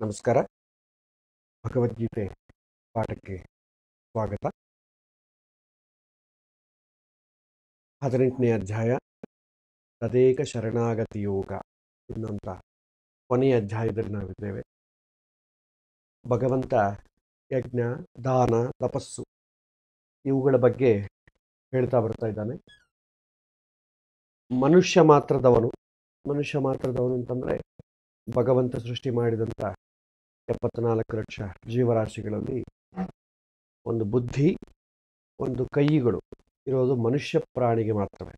ನಮಸ್ಕಾರ ಭಗವದ್ಗೀತೆ ಪಾಠಕ್ಕೆ ಸ್ವಾಗತ ಹದಿನೆಂಟನೇ ಅಧ್ಯಾಯ ತದೇಕ ಶರಣಾಗತಿ ಯೋಗ ಇನ್ನೊಂತ ಕೊನೆಯ ಅಧ್ಯಾಯದಲ್ಲಿ ನಾವಿದ್ದೇವೆ ಭಗವಂತ ಯಜ್ಞ ದಾನ ತಪಸ್ಸು ಇವುಗಳ ಬಗ್ಗೆ ಹೇಳ್ತಾ ಬರ್ತಾ ಇದ್ದಾನೆ ಮನುಷ್ಯ ಮಾತ್ರದವನು ಮನುಷ್ಯ ಮಾತ್ರದವನು ಅಂತಂದ್ರೆ ಭಗವಂತ ಸೃಷ್ಟಿ ಮಾಡಿದಂಥ ಎಪ್ಪತ್ನಾಲ್ಕು ಲಕ್ಷ ಜೀವರಾಶಿಗಳಲ್ಲಿ ಒಂದು ಬುದ್ಧಿ ಒಂದು ಕೈಗಳು ಇರೋದು ಮನುಷ್ಯ ಪ್ರಾಣಿಗೆ ಮಾತ್ರವೇ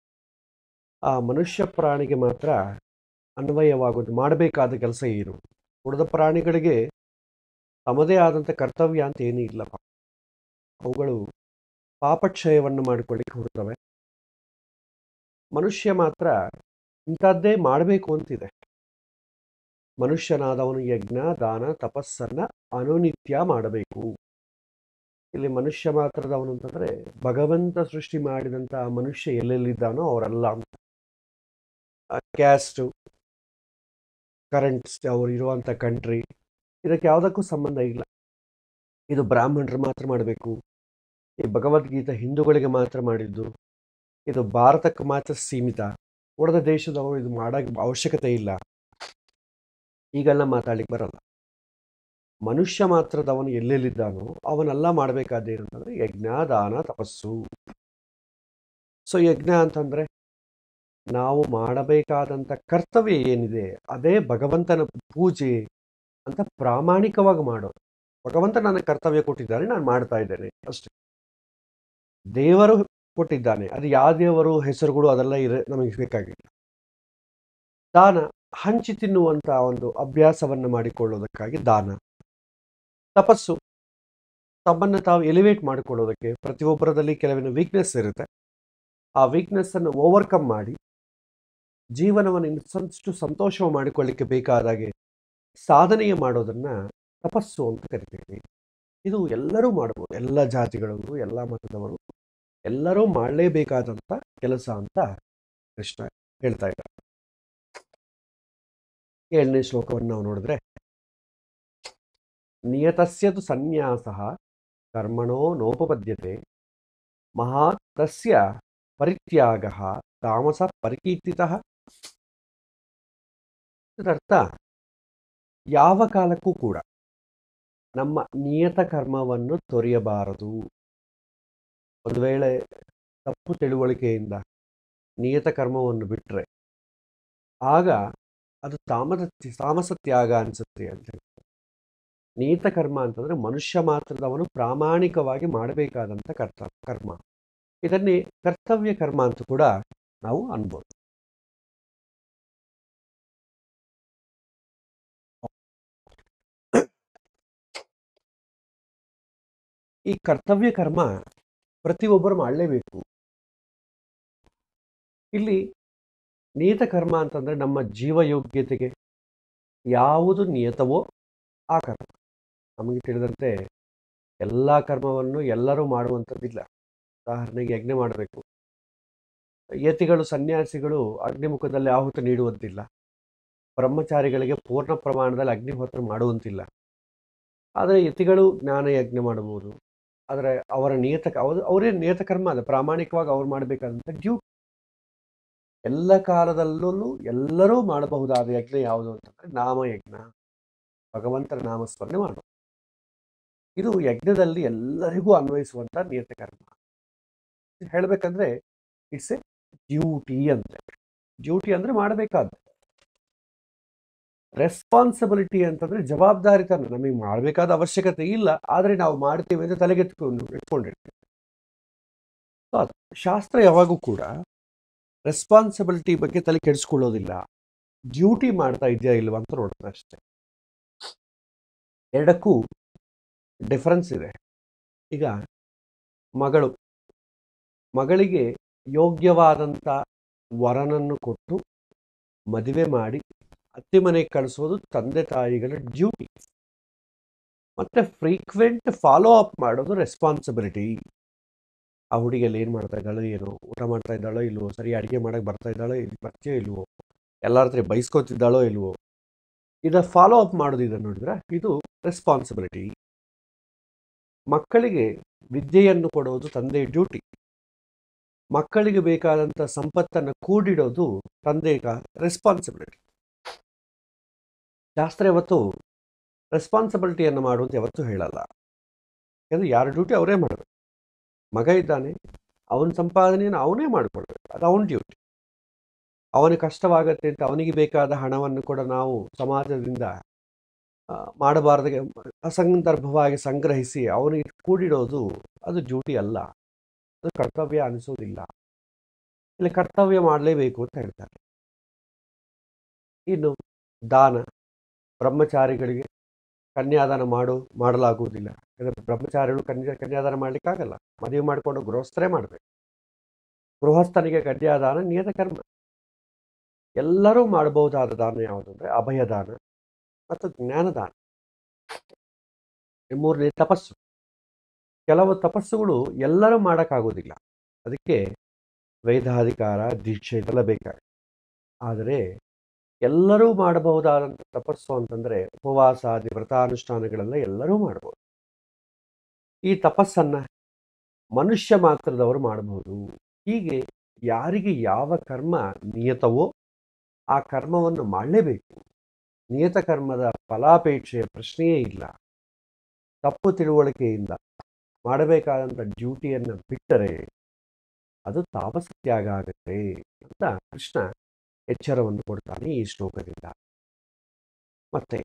ಆ ಮನುಷ್ಯ ಪ್ರಾಣಿಗೆ ಮಾತ್ರ ಅನ್ವಯವಾಗೋದು ಮಾಡಬೇಕಾದ ಕೆಲಸ ಏನು ಉಳಿದ ಪ್ರಾಣಿಗಳಿಗೆ ತಮ್ಮದೇ ಆದಂಥ ಕರ್ತವ್ಯ ಅಂತ ಏನೂ ಇಲ್ಲಪ್ಪ ಅವುಗಳು ಪಾಪಕ್ಷಯವನ್ನು ಮಾಡಿಕೊಳ್ಳಿಕ್ಕೆ ಹೊರತವೆ ಮನುಷ್ಯ ಮಾತ್ರ ಇಂಥದ್ದೇ ಮಾಡಬೇಕು ಅಂತಿದೆ ಮನುಷ್ಯನಾದವನು ಯಜ್ಞ ದಾನ ತಪಸ್ಸನ್ನ ಅನುನಿತ್ಯ ಮಾಡಬೇಕು ಇಲ್ಲಿ ಮನುಷ್ಯ ಮಾತ್ರದವನು ಅಂತಂದ್ರೆ ಭಗವಂತ ಸೃಷ್ಟಿ ಮಾಡಿದಂಥ ಮನುಷ್ಯ ಎಲ್ಲೆಲ್ಲಿದ್ದಾನೋ ಅವರೆಲ್ಲ ಅಂತ ಕ್ಯಾಸ್ಟು ಕರೆಂಟ್ಸ್ ಅವರು ಇರುವಂಥ ಕಂಟ್ರಿ ಇದಕ್ಕೆ ಯಾವುದಕ್ಕೂ ಸಂಬಂಧ ಇಲ್ಲ ಇದು ಬ್ರಾಹ್ಮಣರು ಮಾತ್ರ ಮಾಡಬೇಕು ಈ ಭಗವದ್ಗೀತೆ ಹಿಂದೂಗಳಿಗೆ ಮಾತ್ರ ಮಾಡಿದ್ದು ಇದು ಭಾರತಕ್ಕೆ ಮಾತ್ರ ಸೀಮಿತ ಉಳಿದ ದೇಶದವರು ಇದು ಮಾಡೋಕ್ಕೆ ಅವಶ್ಯಕತೆ ಇಲ್ಲ ಈಗೆಲ್ಲ ಮಾತಾಡ್ಲಿಕ್ಕೆ ಬರಲ್ಲ ಮನುಷ್ಯ ಮಾತ್ರದವನು ಎಲ್ಲೆಲ್ಲಿದ್ದಾನೋ ಅವನೆಲ್ಲ ಮಾಡಬೇಕಾದೇನಂತಂದ್ರೆ ಯಜ್ಞ ದಾನ ತಪಸ್ಸು ಸೊ ಯಜ್ಞ ಅಂತಂದ್ರೆ ನಾವು ಮಾಡಬೇಕಾದಂಥ ಕರ್ತವ್ಯ ಏನಿದೆ ಅದೇ ಭಗವಂತನ ಪೂಜೆ ಅಂತ ಪ್ರಾಮಾಣಿಕವಾಗಿ ಮಾಡೋದು ಭಗವಂತ ನನಗೆ ಕರ್ತವ್ಯ ಕೊಟ್ಟಿದ್ದಾನೆ ನಾನು ಮಾಡ್ತಾ ಇದ್ದೇನೆ ಅಷ್ಟೇ ದೇವರು ಕೊಟ್ಟಿದ್ದಾನೆ ಅದು ಯಾವ ದೇವರು ಹೆಸರುಗಳು ಅದೆಲ್ಲ ಇರ ನಮಗೆ ಬೇಕಾಗಿಲ್ಲ ದಾನ ಹಂಚಿ ತಿನ್ನುವಂಥ ಒಂದು ಅಭ್ಯಾಸವನ್ನು ಮಾಡಿಕೊಳ್ಳೋದಕ್ಕಾಗಿ ದಾನ ತಪಸ್ಸು ತಮ್ಮನ್ನು ತಾವು ಎಲಿವೇಟ್ ಮಾಡಿಕೊಳ್ಳೋದಕ್ಕೆ ಪ್ರತಿಯೊಬ್ಬರದಲ್ಲಿ ಕೆಲವಿನ ವೀಕ್ನೆಸ್ ಇರುತ್ತೆ ಆ ವೀಕ್ನೆಸ್ಸನ್ನು ಓವರ್ಕಮ್ ಮಾಡಿ ಜೀವನವನ್ನು ಇನ್ನಷ್ಟು ಸಂತೋಷ ಮಾಡಿಕೊಳ್ಳಿಕ್ಕೆ ಬೇಕಾದಾಗೆ ಸಾಧನೆಯ ಮಾಡೋದನ್ನ ತಪಸ್ಸು ಅಂತ ಕರಿತೀವಿ ಇದು ಎಲ್ಲರೂ ಮಾಡ್ಬೋದು ಎಲ್ಲ ಜಾತಿಗಳವರು ಎಲ್ಲ ಮತದವರು ಎಲ್ಲರೂ ಮಾಡಲೇಬೇಕಾದಂಥ ಕೆಲಸ ಅಂತ ಕೃಷ್ಣ ಹೇಳ್ತಾ ಇದ್ದಾರೆ ಏಳನೇ ಶ್ಲೋಕವನ್ನು ನಾವು ನೋಡಿದ್ರೆ ನಿಯತಸ್ಯತು ಸನ್ಯಾಸ ಕರ್ಮಣೋ ನೋಪಪದ್ಯತೆ ಮಹಾತಸ್ಯ ಪರಿತ್ಯಾಗ ತಾಮಸ ಪರಿಕೀರ್ತಿತ ಇದರರ್ಥ ಯಾವ ಕಾಲಕ್ಕೂ ಕೂಡ ನಮ್ಮ ನಿಯತ ಕರ್ಮವನ್ನು ತೊರೆಯಬಾರದು ಒಂದು ವೇಳೆ ತಪ್ಪು ತಿಳುವಳಿಕೆಯಿಂದ ನಿಯತ ಕರ್ಮವನ್ನು ಬಿಟ್ಟರೆ ಆಗ ಅದು ತಾಮಸ ತಾಮಸ ತ್ಯಾಗ ಅನಿಸುತ್ತೆ ಅಂತ ಹೇಳ್ತಾರೆ ನಿಯತ ಕರ್ಮ ಅಂತಂದ್ರೆ ಮನುಷ್ಯ ಮಾತ್ರದವನು ಪ್ರಾಮಾಣಿಕವಾಗಿ ಮಾಡಬೇಕಾದಂಥ ಕರ್ತ ಕರ್ಮ ಇದನ್ನೇ ಕರ್ತವ್ಯ ಕರ್ಮ ಅಂತ ಕೂಡ ನಾವು ಅನ್ಬೋದು ಈ ಕರ್ತವ್ಯ ಕರ್ಮ ಪ್ರತಿಯೊಬ್ಬರು ಮಾಡಲೇಬೇಕು ಇಲ್ಲಿ ನಿಯತ ಕರ್ಮ ಅಂತಂದ್ರೆ ನಮ್ಮ ಜೀವಯೋಗ್ಯತೆಗೆ ಯಾವುದು ನಿಯತವೋ ಆ ಕರ್ಮ ನಮಗೆ ತಿಳಿದಂತೆ ಎಲ್ಲ ಕರ್ಮವನ್ನು ಎಲ್ಲರೂ ಮಾಡುವಂಥದ್ದಿಲ್ಲ ಉದಾಹರಣೆಗೆ ಯಜ್ಞ ಮಾಡಬೇಕು ಯತಿಗಳು ಸನ್ಯಾಸಿಗಳು ಅಗ್ನಿಮುಖದಲ್ಲಿ ಆಹುತಿ ನೀಡುವಂತಿಲ್ಲ ಬ್ರಹ್ಮಚಾರಿಗಳಿಗೆ ಪೂರ್ಣ ಪ್ರಮಾಣದಲ್ಲಿ ಅಗ್ನಿಹೋತ್ರ ಮಾಡುವಂತಿಲ್ಲ ಆದರೆ ಯತಿಗಳು ಜ್ಞಾನ ಯಜ್ಞ ಮಾಡಬಹುದು ಆದರೆ ಅವರ ನಿಯತ ಅವರು ಅವರೇ ನಿಯತ ಕರ್ಮ ಅದ ಪ್ರಾಮಾಣಿಕವಾಗಿ ಅವ್ರು ಮಾಡಬೇಕಾದಂಥ ಡ್ಯೂಟಿ ಎಲ್ಲ ಕಾಲದಲ್ಲೂ ಎಲ್ಲರೂ ಮಾಡಬಹುದಾದ ಯಜ್ಞ ಯಾವುದು ಅಂತಂದ್ರೆ ನಾಮಯಜ್ಞ ಭಗವಂತನ ನಾಮಸ್ಮರಣೆ ಮಾಡೋದು ಇದು ಯಜ್ಞದಲ್ಲಿ ಎಲ್ಲರಿಗೂ ಅನ್ವಯಿಸುವಂತ ನಿಯತ ಕರ್ಮ ಹೇಳ್ಬೇಕಂದ್ರೆ ಇಟ್ಸ್ ಎ ಡ್ಯೂಟಿ ಅಂತ ಡ್ಯೂಟಿ ಅಂದ್ರೆ ಮಾಡಬೇಕಾದ ರೆಸ್ಪಾನ್ಸಿಬಿಲಿಟಿ ಅಂತಂದ್ರೆ ಜವಾಬ್ದಾರಿತನ ನಮಗೆ ಮಾಡಬೇಕಾದ ಅವಶ್ಯಕತೆ ಇಲ್ಲ ಆದರೆ ನಾವು ಮಾಡ್ತೀವಿ ಅಂತ ತಲೆಗೆತ್ಕೊಂಡು ಇಟ್ಕೊಂಡಿರ್ತೀವಿ ಶಾಸ್ತ್ರ ಯಾವಾಗೂ ಕೂಡ ರೆಸ್ಪಾನ್ಸಿಬಿಲಿಟಿ ಬಗ್ಗೆ ತಲೆ ಕೆಡಿಸ್ಕೊಳ್ಳೋದಿಲ್ಲ ಡ್ಯೂಟಿ ಮಾಡ್ತಾ ಇದೆಯಾ ಇಲ್ವಾ ಅಂತ ನೋಡ್ತಾರೆ ಅಷ್ಟೇ ಎರಡಕ್ಕೂ ಡಿಫರೆನ್ಸ್ ಇದೆ ಈಗ ಮಗಳು ಮಗಳಿಗೆ ಯೋಗ್ಯವಾದಂಥ ವರನನ್ನು ಕೊಟ್ಟು ಮದುವೆ ಮಾಡಿ ಅತ್ತೆ ಮನೆಗೆ ಕಳಿಸೋದು ತಂದೆ ತಾಯಿಗಳ ಡ್ಯೂಟಿ ಮತ್ತೆ ಫ್ರೀಕ್ವೆಂಟ್ ಫಾಲೋ ಅಪ್ ಮಾಡೋದು ರೆಸ್ಪಾನ್ಸಿಬಿಲಿಟಿ ಆ ಹುಡುಗಿಯಲ್ಲಿ ಏನು ಮಾಡ್ತಾ ಇದ್ದಾಳೋ ಏನೋ ಊಟ ಮಾಡ್ತಾ ಇದ್ದಾಳೋ ಇಲ್ವೋ ಸರಿ ಅಡುಗೆ ಮಾಡಕ್ಕೆ ಬರ್ತಾ ಇದ್ದಾಳೋ ಇಲ್ಲಿ ಬರ್ತೀಯೋ ಇಲ್ವೋ ಎಲ್ಲರ ಹತ್ರ ಬೈಸ್ಕೋತಿದ್ದಾಳೋ ಇಲ್ವೋ ಇದ ಫಾಲೋ ಅಪ್ ಮಾಡೋದು ಇದನ್ನು ನೋಡಿದ್ರೆ ಇದು ರೆಸ್ಪಾನ್ಸಿಬಿಲಿಟಿ ಮಕ್ಕಳಿಗೆ ವಿದ್ಯೆಯನ್ನು ಕೊಡೋದು ತಂದೆಯ ಡ್ಯೂಟಿ ಮಕ್ಕಳಿಗೆ ಬೇಕಾದಂಥ ಸಂಪತ್ತನ್ನು ಕೂಡಿಡೋದು ತಂದೆಯ ರೆಸ್ಪಾನ್ಸಿಬಿಲಿಟಿ ಶಾಸ್ತ್ರ ಯಾವತ್ತು ರೆಸ್ಪಾನ್ಸಿಬಿಲಿಟಿಯನ್ನು ಮಾಡುವಂತ ಯಾವತ್ತೂ ಹೇಳಲ್ಲ ಯಾಕಂದ್ರೆ ಯಾರ ಡ್ಯೂಟಿ ಅವರೇ ಮಾಡಬೇಕು ಮಗ ಇದ್ದಾನೆ ಅವನ ಸಂಪಾದನೆಯನ್ನು ಅವನೇ ಮಾಡಿಕೊಳ್ಬೇಕು ಅದು ಅವನ ಡ್ಯೂಟಿ ಅವನಿಗೆ ಕಷ್ಟವಾಗತ್ತೆ ಅಂತ ಅವನಿಗೆ ಬೇಕಾದ ಹಣವನ್ನು ಕೂಡ ನಾವು ಸಮಾಜದಿಂದ ಆ, ಮಾಡಬಾರದ ಅಸಂದರ್ಭವಾಗಿ ಸಂಗ್ರಹಿಸಿ ಅವನಿಗೆ ಕೂಡಿಡೋದು ಅದು ಡ್ಯೂಟಿ ಅಲ್ಲ ಅದು ಕರ್ತವ್ಯ ಅನಿಸೋದಿಲ್ಲ ಇಲ್ಲಿ ಕರ್ತವ್ಯ ಮಾಡಲೇಬೇಕು ಅಂತ ಹೇಳ್ತಾರೆ ಇನ್ನು ದಾನ ಬ್ರಹ್ಮಚಾರಿಗಳಿಗೆ ಕನ್ಯಾದಾನ ಮಾಡು ಮಾಡಲಾಗುವುದಿಲ್ಲ ಯಾಕಂದ್ರೆ ಬ್ರಹ್ಮಚಾರಿಗಳು ಕನ್ಯಾ ಕನ್ಯಾದಾನ ಮಾಡಲಿಕ್ಕಾಗಲ್ಲ ಮದುವೆ ಮಾಡಿಕೊಂಡು ಗೃಹಸ್ಥರೇ ಮಾಡಬೇಕು ಗೃಹಸ್ಥನಿಗೆ ಕನ್ಯಾದಾನ ನಿಯತ ಕರ್ಮ ಎಲ್ಲರೂ ಮಾಡಬಹುದಾದ ದಾನ ಯಾವುದು ಅಂದರೆ ಅಭಯದಾನ ಮತ್ತು ಜ್ಞಾನದಾನ ಈ ಮೂರನೇ ತಪಸ್ಸು ಕೆಲವು ತಪಸ್ಸುಗಳು ಎಲ್ಲರೂ ಮಾಡೋಕ್ಕಾಗೋದಿಲ್ಲ ಅದಕ್ಕೆ ವೈದಾಧಿಕಾರ ದೀಕ್ಷೆ ಇದೆಲ್ಲ ಬೇಕಾಗುತ್ತೆ ಆದರೆ ಎಲ್ಲರೂ ಮಾಡಬಹುದಾದಂಥ ತಪಸ್ಸು ಅಂತಂದರೆ ಉಪವಾಸಾದಿ ವ್ರತಾನುಷ್ಠಾನಗಳೆಲ್ಲ ಎಲ್ಲರೂ ಮಾಡ್ಬೋದು ಈ ತಪಸ್ಸನ್ನು ಮನುಷ್ಯ ಮಾತ್ರದವರು ಮಾಡಬಹುದು ಹೀಗೆ ಯಾರಿಗೆ ಯಾವ ಕರ್ಮ ನಿಯತವೋ ಆ ಕರ್ಮವನ್ನು ಮಾಡಲೇಬೇಕು ನಿಯತ ಕರ್ಮದ ಫಲಾಪೇಕ್ಷೆಯ ಪ್ರಶ್ನೆಯೇ ಇಲ್ಲ ತಪ್ಪು ತಿಳುವಳಿಕೆಯಿಂದ ಮಾಡಬೇಕಾದಂಥ ಡ್ಯೂಟಿಯನ್ನು ಬಿಟ್ಟರೆ ಅದು ತಾಪಸ ತ್ಯಾಗ ಆಗುತ್ತೆ ಅಂತ ಕೃಷ್ಣ ಎಚ್ಚರವನ್ನು ಕೊಡ್ತಾನೆ ಈ ಶ್ಲೋಕದಿಂದ ಮತ್ತೆ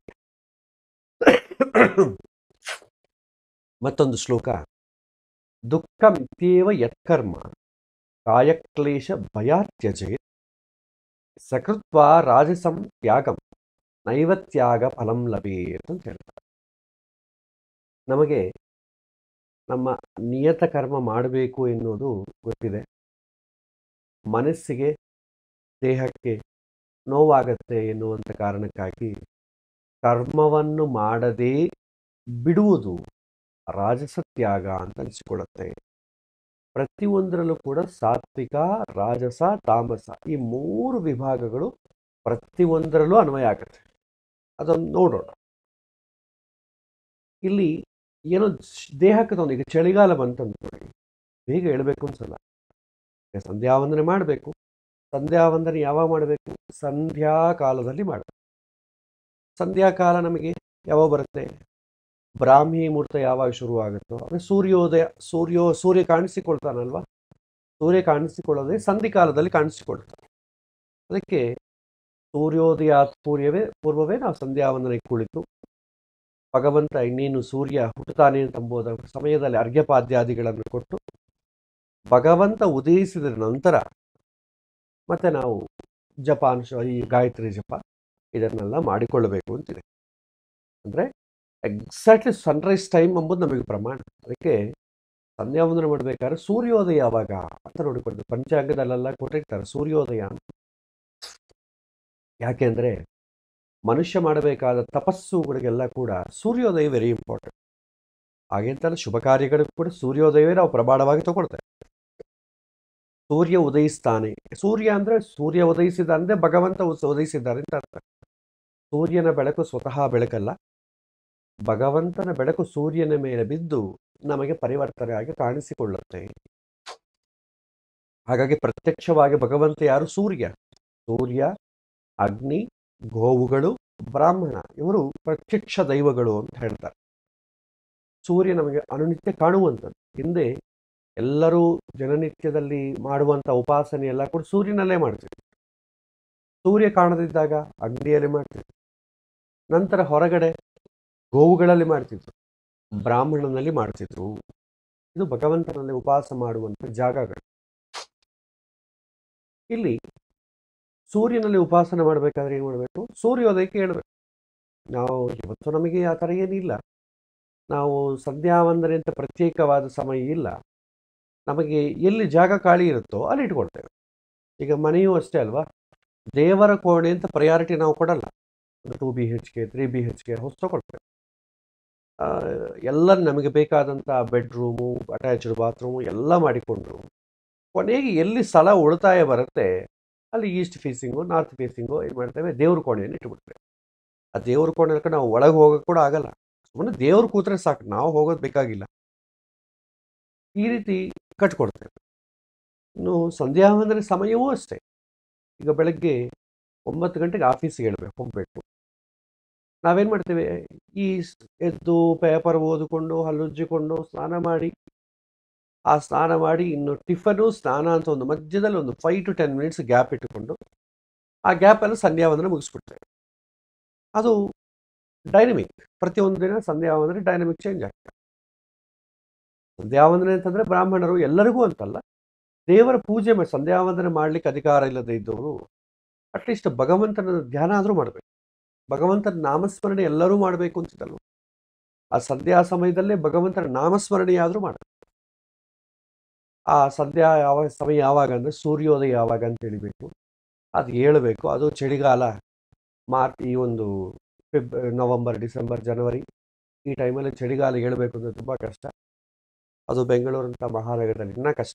ಮತ್ತೊಂದು ಶ್ಲೋಕ ದುಃಖಮಿತ್ಯೇವ ಯತ್ಕರ್ಮ ಕಾಯಕ್ಲೇಶ ಭಯಾತ್ಯಜೇತ್ ಸಕೃತ್ವ ರಾಜಸಂ ತ್ಯಾಗಂ ನೈವ ತ್ಯಾಗ ಫಲಂ ಲಭೇತ್ ಅಂತ ಹೇಳ್ತಾರೆ ನಮಗೆ ನಮ್ಮ ನಿಯತ ಕರ್ಮ ಮಾಡಬೇಕು ಎನ್ನುವುದು ಗೊತ್ತಿದೆ ಮನಸ್ಸಿಗೆ ದೇಹಕ್ಕೆ ನೋವಾಗತ್ತೆ ಎನ್ನುವಂಥ ಕಾರಣಕ್ಕಾಗಿ ಕರ್ಮವನ್ನು ಮಾಡದೇ ಬಿಡುವುದು ರಾಜಸ ತ್ಯಾಗ ಅಂತ ಅನಿಸಿಕೊಳ್ಳುತ್ತೆ ಪ್ರತಿಯೊಂದರಲ್ಲೂ ಕೂಡ ಸಾತ್ವಿಕ ರಾಜಸ ತಾಮಸ ಈ ಮೂರು ವಿಭಾಗಗಳು ಪ್ರತಿಯೊಂದರಲ್ಲೂ ಅನ್ವಯ ಆಗುತ್ತೆ ಅದನ್ನು ನೋಡೋಣ ಇಲ್ಲಿ ಏನೋ ಶ್- ದೇಹಕ್ಕೆ ತೊಂದರೆ ಈಗ ಚಳಿಗಾಲ ಬಂತಂದು ನೋಡಿ ಬೇಗ ಹೇಳಬೇಕು ಅನ್ಸಲ್ಲ ಈಗ ಸಂಧ್ಯಾ ವಂದನೆ ಮಾಡಬೇಕು ಸಂಧ್ಯಾ ವಂದನೆ ಯಾವಾಗ ಮಾಡಬೇಕು ಸಂಧ್ಯಾ ಕಾಲದಲ್ಲಿ ಮಾಡಬೇಕು ಸಂಧ್ಯಾಕಾಲ ನಮಗೆ ಯಾವಾಗ ಬರುತ್ತೆ ಬ್ರಾಹ್ಮಿ ಮುಹೂರ್ತ ಯಾವಾಗ ಶುರುವಾಗುತ್ತೋ ಅಂದರೆ ಸೂರ್ಯೋದಯ ಸೂರ್ಯೋ ಸೂರ್ಯ ಕಾಣಿಸಿಕೊಳ್ತಾನಲ್ವಾ ಸೂರ್ಯ ಕಾಣಿಸಿಕೊಳ್ಳೋದೇ ಸಂಧಿಕಾಲದಲ್ಲಿ ಕಾಣಿಸಿಕೊಳ್ತಾನೆ ಅದಕ್ಕೆ ಸೂರ್ಯೋದಯ ಪೂರ್ಯವೇ ಪೂರ್ವವೇ ನಾವು ಸಂಧ್ಯಾ ವಂದನೆಗೆ ಕುಳಿತು ಭಗವಂತ ಇನ್ನೇನು ಸೂರ್ಯ ಹುಟ್ಟುತ್ತಾನೆ ಎಂಬುದ ಸಮಯದಲ್ಲಿ ಅರ್ಘ್ಯಪಾದ್ಯಾದಿಗಳನ್ನು ಕೊಟ್ಟು ಭಗವಂತ ಉದಯಿಸಿದ ನಂತರ ಮತ್ತೆ ನಾವು ಜಪಾಂಶ ಈ ಗಾಯತ್ರಿ ಜಪ ಇದನ್ನೆಲ್ಲ ಮಾಡಿಕೊಳ್ಳಬೇಕು ಅಂತಿದೆ ಅಂದರೆ ಎಕ್ಸಾಕ್ಟ್ಲಿ ಸನ್ರೈಸ್ ಟೈಮ್ ಎಂಬುದು ನಮಗೆ ಪ್ರಮಾಣ ಅದಕ್ಕೆ ಸಂಧ್ಯಾ ವಂದನೆ ಮಾಡಬೇಕಾದ್ರೆ ಸೂರ್ಯೋದಯ ಯಾವಾಗ ಅಂತ ನೋಡಿಕೊಂಡು ಪಂಚಾಂಗದಲ್ಲೆಲ್ಲ ಕೊಟ್ಟಿರ್ತಾರೆ ಸೂರ್ಯೋದಯ ಅಂತ ಯಾಕೆಂದರೆ ಮನುಷ್ಯ ಮಾಡಬೇಕಾದ ತಪಸ್ಸುಗಳಿಗೆಲ್ಲ ಕೂಡ ಸೂರ್ಯೋದಯ ವೆರಿ ಇಂಪಾರ್ಟೆಂಟ್ ಹಾಗೆಂತಲ್ಲ ಶುಭ ಕಾರ್ಯಗಳಿಗೂ ಕೂಡ ಸೂರ್ಯೋದಯವೇ ನಾವು ಪ್ರಮಾಣವಾಗಿ ತಗೊಳ್ತೇವೆ ಸೂರ್ಯ ಉದಯಿಸ್ತಾನೆ ಸೂರ್ಯ ಅಂದರೆ ಸೂರ್ಯ ಉದಯಿಸಿದ ಅಂದರೆ ಭಗವಂತ ಉಸ್- ಉದಯಿಸಿದ್ದಾರೆ ಅಂತ ಅರ್ಥ ಸೂರ್ಯನ ಬೆಳಕು ಸ್ವತಃ ಬೆಳಕಲ್ಲ ಭಗವಂತನ ಬೆಳಕು ಸೂರ್ಯನ ಮೇಲೆ ಬಿದ್ದು ನಮಗೆ ಪರಿವರ್ತನೆಯಾಗಿ ಕಾಣಿಸಿಕೊಳ್ಳುತ್ತೆ ಹಾಗಾಗಿ ಪ್ರತ್ಯಕ್ಷವಾಗಿ ಭಗವಂತ ಯಾರು ಸೂರ್ಯ ಸೂರ್ಯ ಅಗ್ನಿ ಗೋವುಗಳು ಬ್ರಾಹ್ಮಣ ಇವರು ಪ್ರತ್ಯಕ್ಷ ದೈವಗಳು ಅಂತ ಹೇಳ್ತಾರೆ ಸೂರ್ಯ ನಮಗೆ ಅನುನಿತ್ಯ ಕಾಣುವಂಥದ್ದು ಹಿಂದೆ ಎಲ್ಲರೂ ಜನನಿತ್ಯದಲ್ಲಿ ಮಾಡುವಂಥ ಉಪಾಸನೆ ಎಲ್ಲ ಕೂಡ ಸೂರ್ಯನಲ್ಲೇ ಮಾಡ್ತೀವಿ ಸೂರ್ಯ ಕಾಣದಿದ್ದಾಗ ಅಗ್ನಿಯಲ್ಲಿ ಮಾಡ್ತೀವಿ ನಂತರ ಹೊರಗಡೆ ಗೋವುಗಳಲ್ಲಿ ಮಾಡ್ತಿದ್ರು ಬ್ರಾಹ್ಮಣನಲ್ಲಿ ಮಾಡ್ತಿದ್ರು ಇದು ಭಗವಂತನಲ್ಲಿ ಉಪವಾಸ ಮಾಡುವಂಥ ಜಾಗಗಳು ಇಲ್ಲಿ ಸೂರ್ಯನಲ್ಲಿ ಉಪಾಸನೆ ಮಾಡಬೇಕಾದ್ರೆ ಏನು ಮಾಡಬೇಕು ಸೂರ್ಯೋದಯಕ್ಕೆ ಹೇಳಬೇಕು ನಾವು ಇವತ್ತು ನಮಗೆ ಆ ಥರ ಏನಿಲ್ಲ ನಾವು ಸಂಧ್ಯಾ ವಂದನೆ ಅಂತ ಪ್ರತ್ಯೇಕವಾದ ಸಮಯ ಇಲ್ಲ ನಮಗೆ ಎಲ್ಲಿ ಜಾಗ ಖಾಲಿ ಇರುತ್ತೋ ಅಲ್ಲಿ ಇಟ್ಕೊಳ್ತೇವೆ ಈಗ ಮನೆಯೂ ಅಷ್ಟೇ ಅಲ್ವಾ ದೇವರ ಕೋಣೆ ಅಂತ ಪ್ರಯಾರಿಟಿ ನಾವು ಕೊಡಲ್ಲ ಒಂದು two B H K three B H K ಹೊಸ ತಗೊಳ್ತೇವೆ ಆ, ಎಲ್ಲ ನಮಗೆ ಬೇಕಾದಂಥ ಬೆಡ್ರೂಮು ಅಟ್ಯಾಚ್ಡ್ ಬಾತ್ರೂಮು ಎಲ್ಲ ಮಾಡಿಕೊಂಡು ಕೊನೆಗೆ ಎಲ್ಲಿ ಸ್ಥಳ ಉಳಿತಾಯ ಬರುತ್ತೆ ಅಲ್ಲಿ ಈಸ್ಟ್ ಫೇಸಿಂಗು ನಾರ್ತ್ ಫೇಸಿಂಗು ಏನು ಮಾಡ್ತೇವೆ ದೇವ್ರ ಕೋಣೆಯನ್ನು ಇಟ್ಬಿಡ್ತೇವೆ ಆ ದೇವ್ರ ಕೊಂಡಕ್ಕೆ ನಾವು ಒಳಗೆ ಹೋಗೋಕೆ ಕೂಡ ಆಗಲ್ಲ ಸುಮ್ಮನೆ ದೇವ್ರು ಕೂತ್ರೆ ಸಾಕು ನಾವು ಹೋಗೋದು ಬೇಕಾಗಿಲ್ಲ ಈ ರೀತಿ ಕಟ್ಕೊಡ್ತೇವೆ ಇನ್ನು ಸಂಧ್ಯಾ ವಂದನೆ ಸಮಯವೂ ಅಷ್ಟೇ ಈಗ ಬೆಳಗ್ಗೆ ಒಂಬತ್ತು ಗಂಟೆಗೆ ಆಫೀಸಿಗೆ ಹೇಳ್ಬೇಕು ಹೋಗಬೇಕು ನಾವೇನು ಮಾಡ್ತೇವೆ ಈ ಸ್- ಎದ್ದು ಪೇಪರ್ ಓದಿಕೊಂಡು ಹಲ್ಲುಜ್ಜಿಕೊಂಡು ಸ್ನಾನ ಮಾಡಿ ಆ ಸ್ನಾನ ಮಾಡಿ ಇನ್ನು ಟಿಫನು ಸ್ನಾನ ಅಂತ ಒಂದು ಮಧ್ಯದಲ್ಲಿ ಒಂದು five to ten minutes gap ಇಟ್ಟುಕೊಂಡು ಆ ಗ್ಯಾಪಲ್ಲಿ ಸಂಧ್ಯಾ ವಂದನೆ ಮುಗಿಸ್ಬಿಡ್ತೇವೆ ಅದು ಡೈನಮಿಕ್ ಪ್ರತಿಯೊಂದು ದಿನ ಸಂಧ್ಯಾ ವಂದನೆ ಡೈನಮಿಕ್ ಚೇಂಜ್ ಆಗ್ತದೆ ಸಂಧ್ಯಾ ವಂದನೆ ಅಂತಂದ್ರೆ ಬ್ರಾಹ್ಮಣರು ಎಲ್ಲರಿಗೂ ಅಂತಲ್ಲ ದೇವರ ಪೂಜೆ ಮಾಡಿ ಸಂಧ್ಯಾ ವಂದನೆ ಮಾಡ್ಲಿಕ್ಕೆ ಅಧಿಕಾರ ಇಲ್ಲದೆ ಇದ್ದವರು ಅಟ್ಲೀಸ್ಟ್ ಭಗವಂತನ ಧ್ಯಾನ ಆದರೂ ಮಾಡಬೇಕು ಭಗವಂತನ ನಾಮಸ್ಮರಣೆ ಎಲ್ಲರೂ ಮಾಡಬೇಕು ಅಂತಿದ್ದಲ್ವ ಆ ಸಂಧ್ಯಾ ಸಮಯದಲ್ಲೇ ಭಗವಂತನ ನಾಮಸ್ಮರಣೆ ಆದರೂ ಮಾಡಬೇಕು ಆ ಸಂಧ್ಯಾ ಯಾವ ಸಮಯ ಯಾವಾಗ ಅಂದರೆ ಸೂರ್ಯೋದಯ ಯಾವಾಗ ಅಂತ ತಿಳಿಬೇಕು ಅದು ಹೇಳಬೇಕು ಅದು ಚಳಿಗಾಲ ಮಾರ್ಚ್ ಈ ಒಂದು ಫೆಬ್ ನವಂಬರ್ ಡಿಸೆಂಬರ್ ಜನವರಿ ಈ ಟೈಮಲ್ಲಿ ಚಳಿಗಾಲ ಹೇಳಬೇಕು ಅಂದರೆ ತುಂಬ ಕಷ್ಟ ಅದು ಬೆಂಗಳೂರಂಥ ಮಹಾನಗರದಲ್ಲಿ ಇನ್ನೂ ಕಷ್ಟ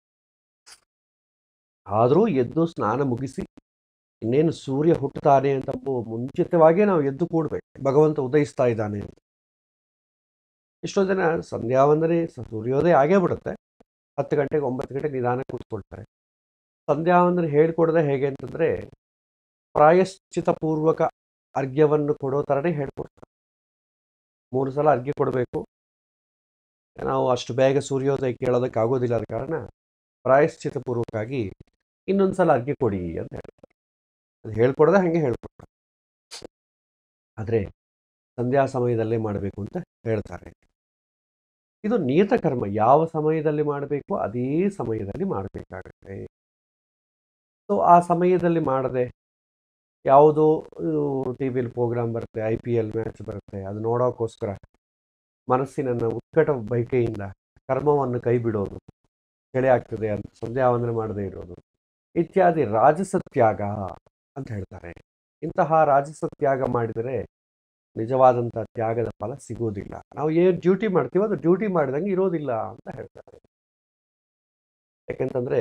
ಆದರೂ ಎದ್ದು ಸ್ನಾನ ಮುಗಿಸಿ ಇನ್ನೇನು ಸೂರ್ಯ ಹುಟ್ಟುತ್ತಾನೆ ಅಂತ ಮು- ಮುಂಚಿತವಾಗಿಯೇ ನಾವು ಎದ್ದು ಕೂಡಬೇಕು ಭಗವಂತ ಉದಯಿಸ್ತಾ ಇದ್ದಾನೆ ಅಂತ ಎಷ್ಟೋ ಜನ ಸಂಧ್ಯಾ ವಂದನೆ ಸ- ಸೂರ್ಯೋದಯ ಆಗೇ ಬಿಡುತ್ತೆ ಹತ್ತು ಗಂಟೆಗೆ ಒಂಬತ್ತು ಗಂಟೆಗೆ ನಿಧಾನ ಕೂತ್ಕೊಳ್ತಾರೆ ಸಂಧ್ಯಾ ವಂದನೆ ಹೇಳ್ಕೊಡದೆ ಹೇಗೆ ಅಂತಂದರೆ ಪ್ರಾಯಶ್ಚಿತ ಪೂರ್ವಕ ಅರ್ಘ್ಯವನ್ನು ಕೊಡೋ ಥರನೇ ಹೇಳ್ಕೊಡ್ತಾರೆ ಮೂರು ಸಲ ಅರ್ಘ್ಯ ಕೊಡಬೇಕು ನಾವು ಅಷ್ಟು ಬೇಗ ಸೂರ್ಯೋದಯ ಕೇಳೋದಕ್ಕೆ ಆಗೋದಿಲ್ಲ ಆದ ಕಾರಣ ಪ್ರಾಯಶ್ಚಿತ ಪೂರ್ವಕವಾಗಿ ಇನ್ನೊಂದು ಸಲ ಅರ್ಘ್ಯ ಕೊಡಿ ಅಂತ ಹೇಳ್ತಾರೆ ಅದು ಹೇಳ್ಕೊಡದೆ ಹಾಗೆ ಹೇಳ್ಕೊಡ್ತಾರೆ ಆದರೆ ಸಂಧ್ಯಾ ಸಮಯದಲ್ಲೇ ಮಾಡಬೇಕು ಅಂತ ಹೇಳ್ತಾರೆ ಇದು ನಿಯತ ಕರ್ಮ ಯಾವ ಸಮಯದಲ್ಲಿ ಮಾಡಬೇಕು ಅದೇ ಸಮಯದಲ್ಲಿ ಮಾಡಬೇಕಾಗುತ್ತೆ ಸೊ ಆ ಸಮಯದಲ್ಲಿ ಮಾಡದೆ ಯಾವುದೋ ಟಿ ವಿಲಿ ಪ್ರೋಗ್ರಾಮ್ ಬರುತ್ತೆ ಐ ಪಿ ಎಲ್ ಮ್ಯಾಚ್ ಬರುತ್ತೆ ಅದು ನೋಡೋಕ್ಕೋಸ್ಕರ ಮನಸ್ಸಿನ ಉತ್ಕಟ ಬಯಕೆಯಿಂದ ಕರ್ಮವನ್ನು ಕೈ ಬಿಡೋದು ಚಳಿ ಆಗ್ತದೆ ಅಂತ ಸಂಧ್ಯಾ ವಂದನೆ ಮಾಡದೇ ಇರೋದು ಇತ್ಯಾದಿ ರಾಜಸ ತ್ಯಾಗ ಅಂತ ಹೇಳ್ತಾರೆ ಇಂತಹ ರಾಜಸ ತ್ಯಾಗ ಮಾಡಿದರೆ ನಿಜವಾದಂಥ ತ್ಯಾಗದ ಫಲ ಸಿಗೋದಿಲ್ಲ ನಾವು ಏನು ಡ್ಯೂಟಿ ಮಾಡ್ತೀವೋ ಅದು ಡ್ಯೂಟಿ ಮಾಡಿದಂಗೆ ಇರೋದಿಲ್ಲ ಅಂತ ಹೇಳ್ತಾರೆ ಯಾಕೆಂತಂದರೆ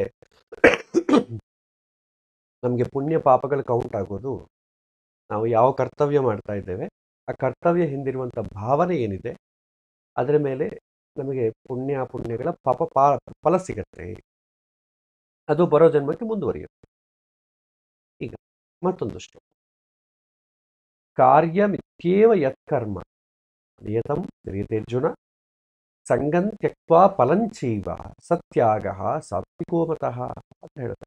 ನಮಗೆ ಪುಣ್ಯ ಪಾಪಗಳು ಕೌಂಟ್ ಆಗೋದು ನಾವು ಯಾವ ಕರ್ತವ್ಯ ಮಾಡ್ತಾ ಇದ್ದೇವೆ ಆ ಕರ್ತವ್ಯ ಹಿಂದಿರುವಂಥ ಭಾವನೆ ಏನಿದೆ ಅದರ ಮೇಲೆ ನಮಗೆ ಪುಣ್ಯ ಪುಣ್ಯಗಳ ಪಾಪ ಪಾ ಫಲ ಸಿಗತ್ತೆ ಅದು ಬರೋ ಜನ್ಮಕ್ಕೆ ಮುಂದುವರಿಯುತ್ತೆ ಈಗ ಮತ್ತೊಂದಷ್ಟು ಕಾರ್ಯಮಿತ್ಯೇವ ಯತ್ಕರ್ಮ ನಿಯತಂ ಕ್ರಿಯತೆರ್ಜುನ ಸಂಗಂ ತ್ಯಕ್ವಾ ಫಲಂಚೀವ ಸತ್ಯಾಗ ಸಾತ್ವಿಕೋ ಮತಃ ಅಂತ ಹೇಳ್ತಾರೆ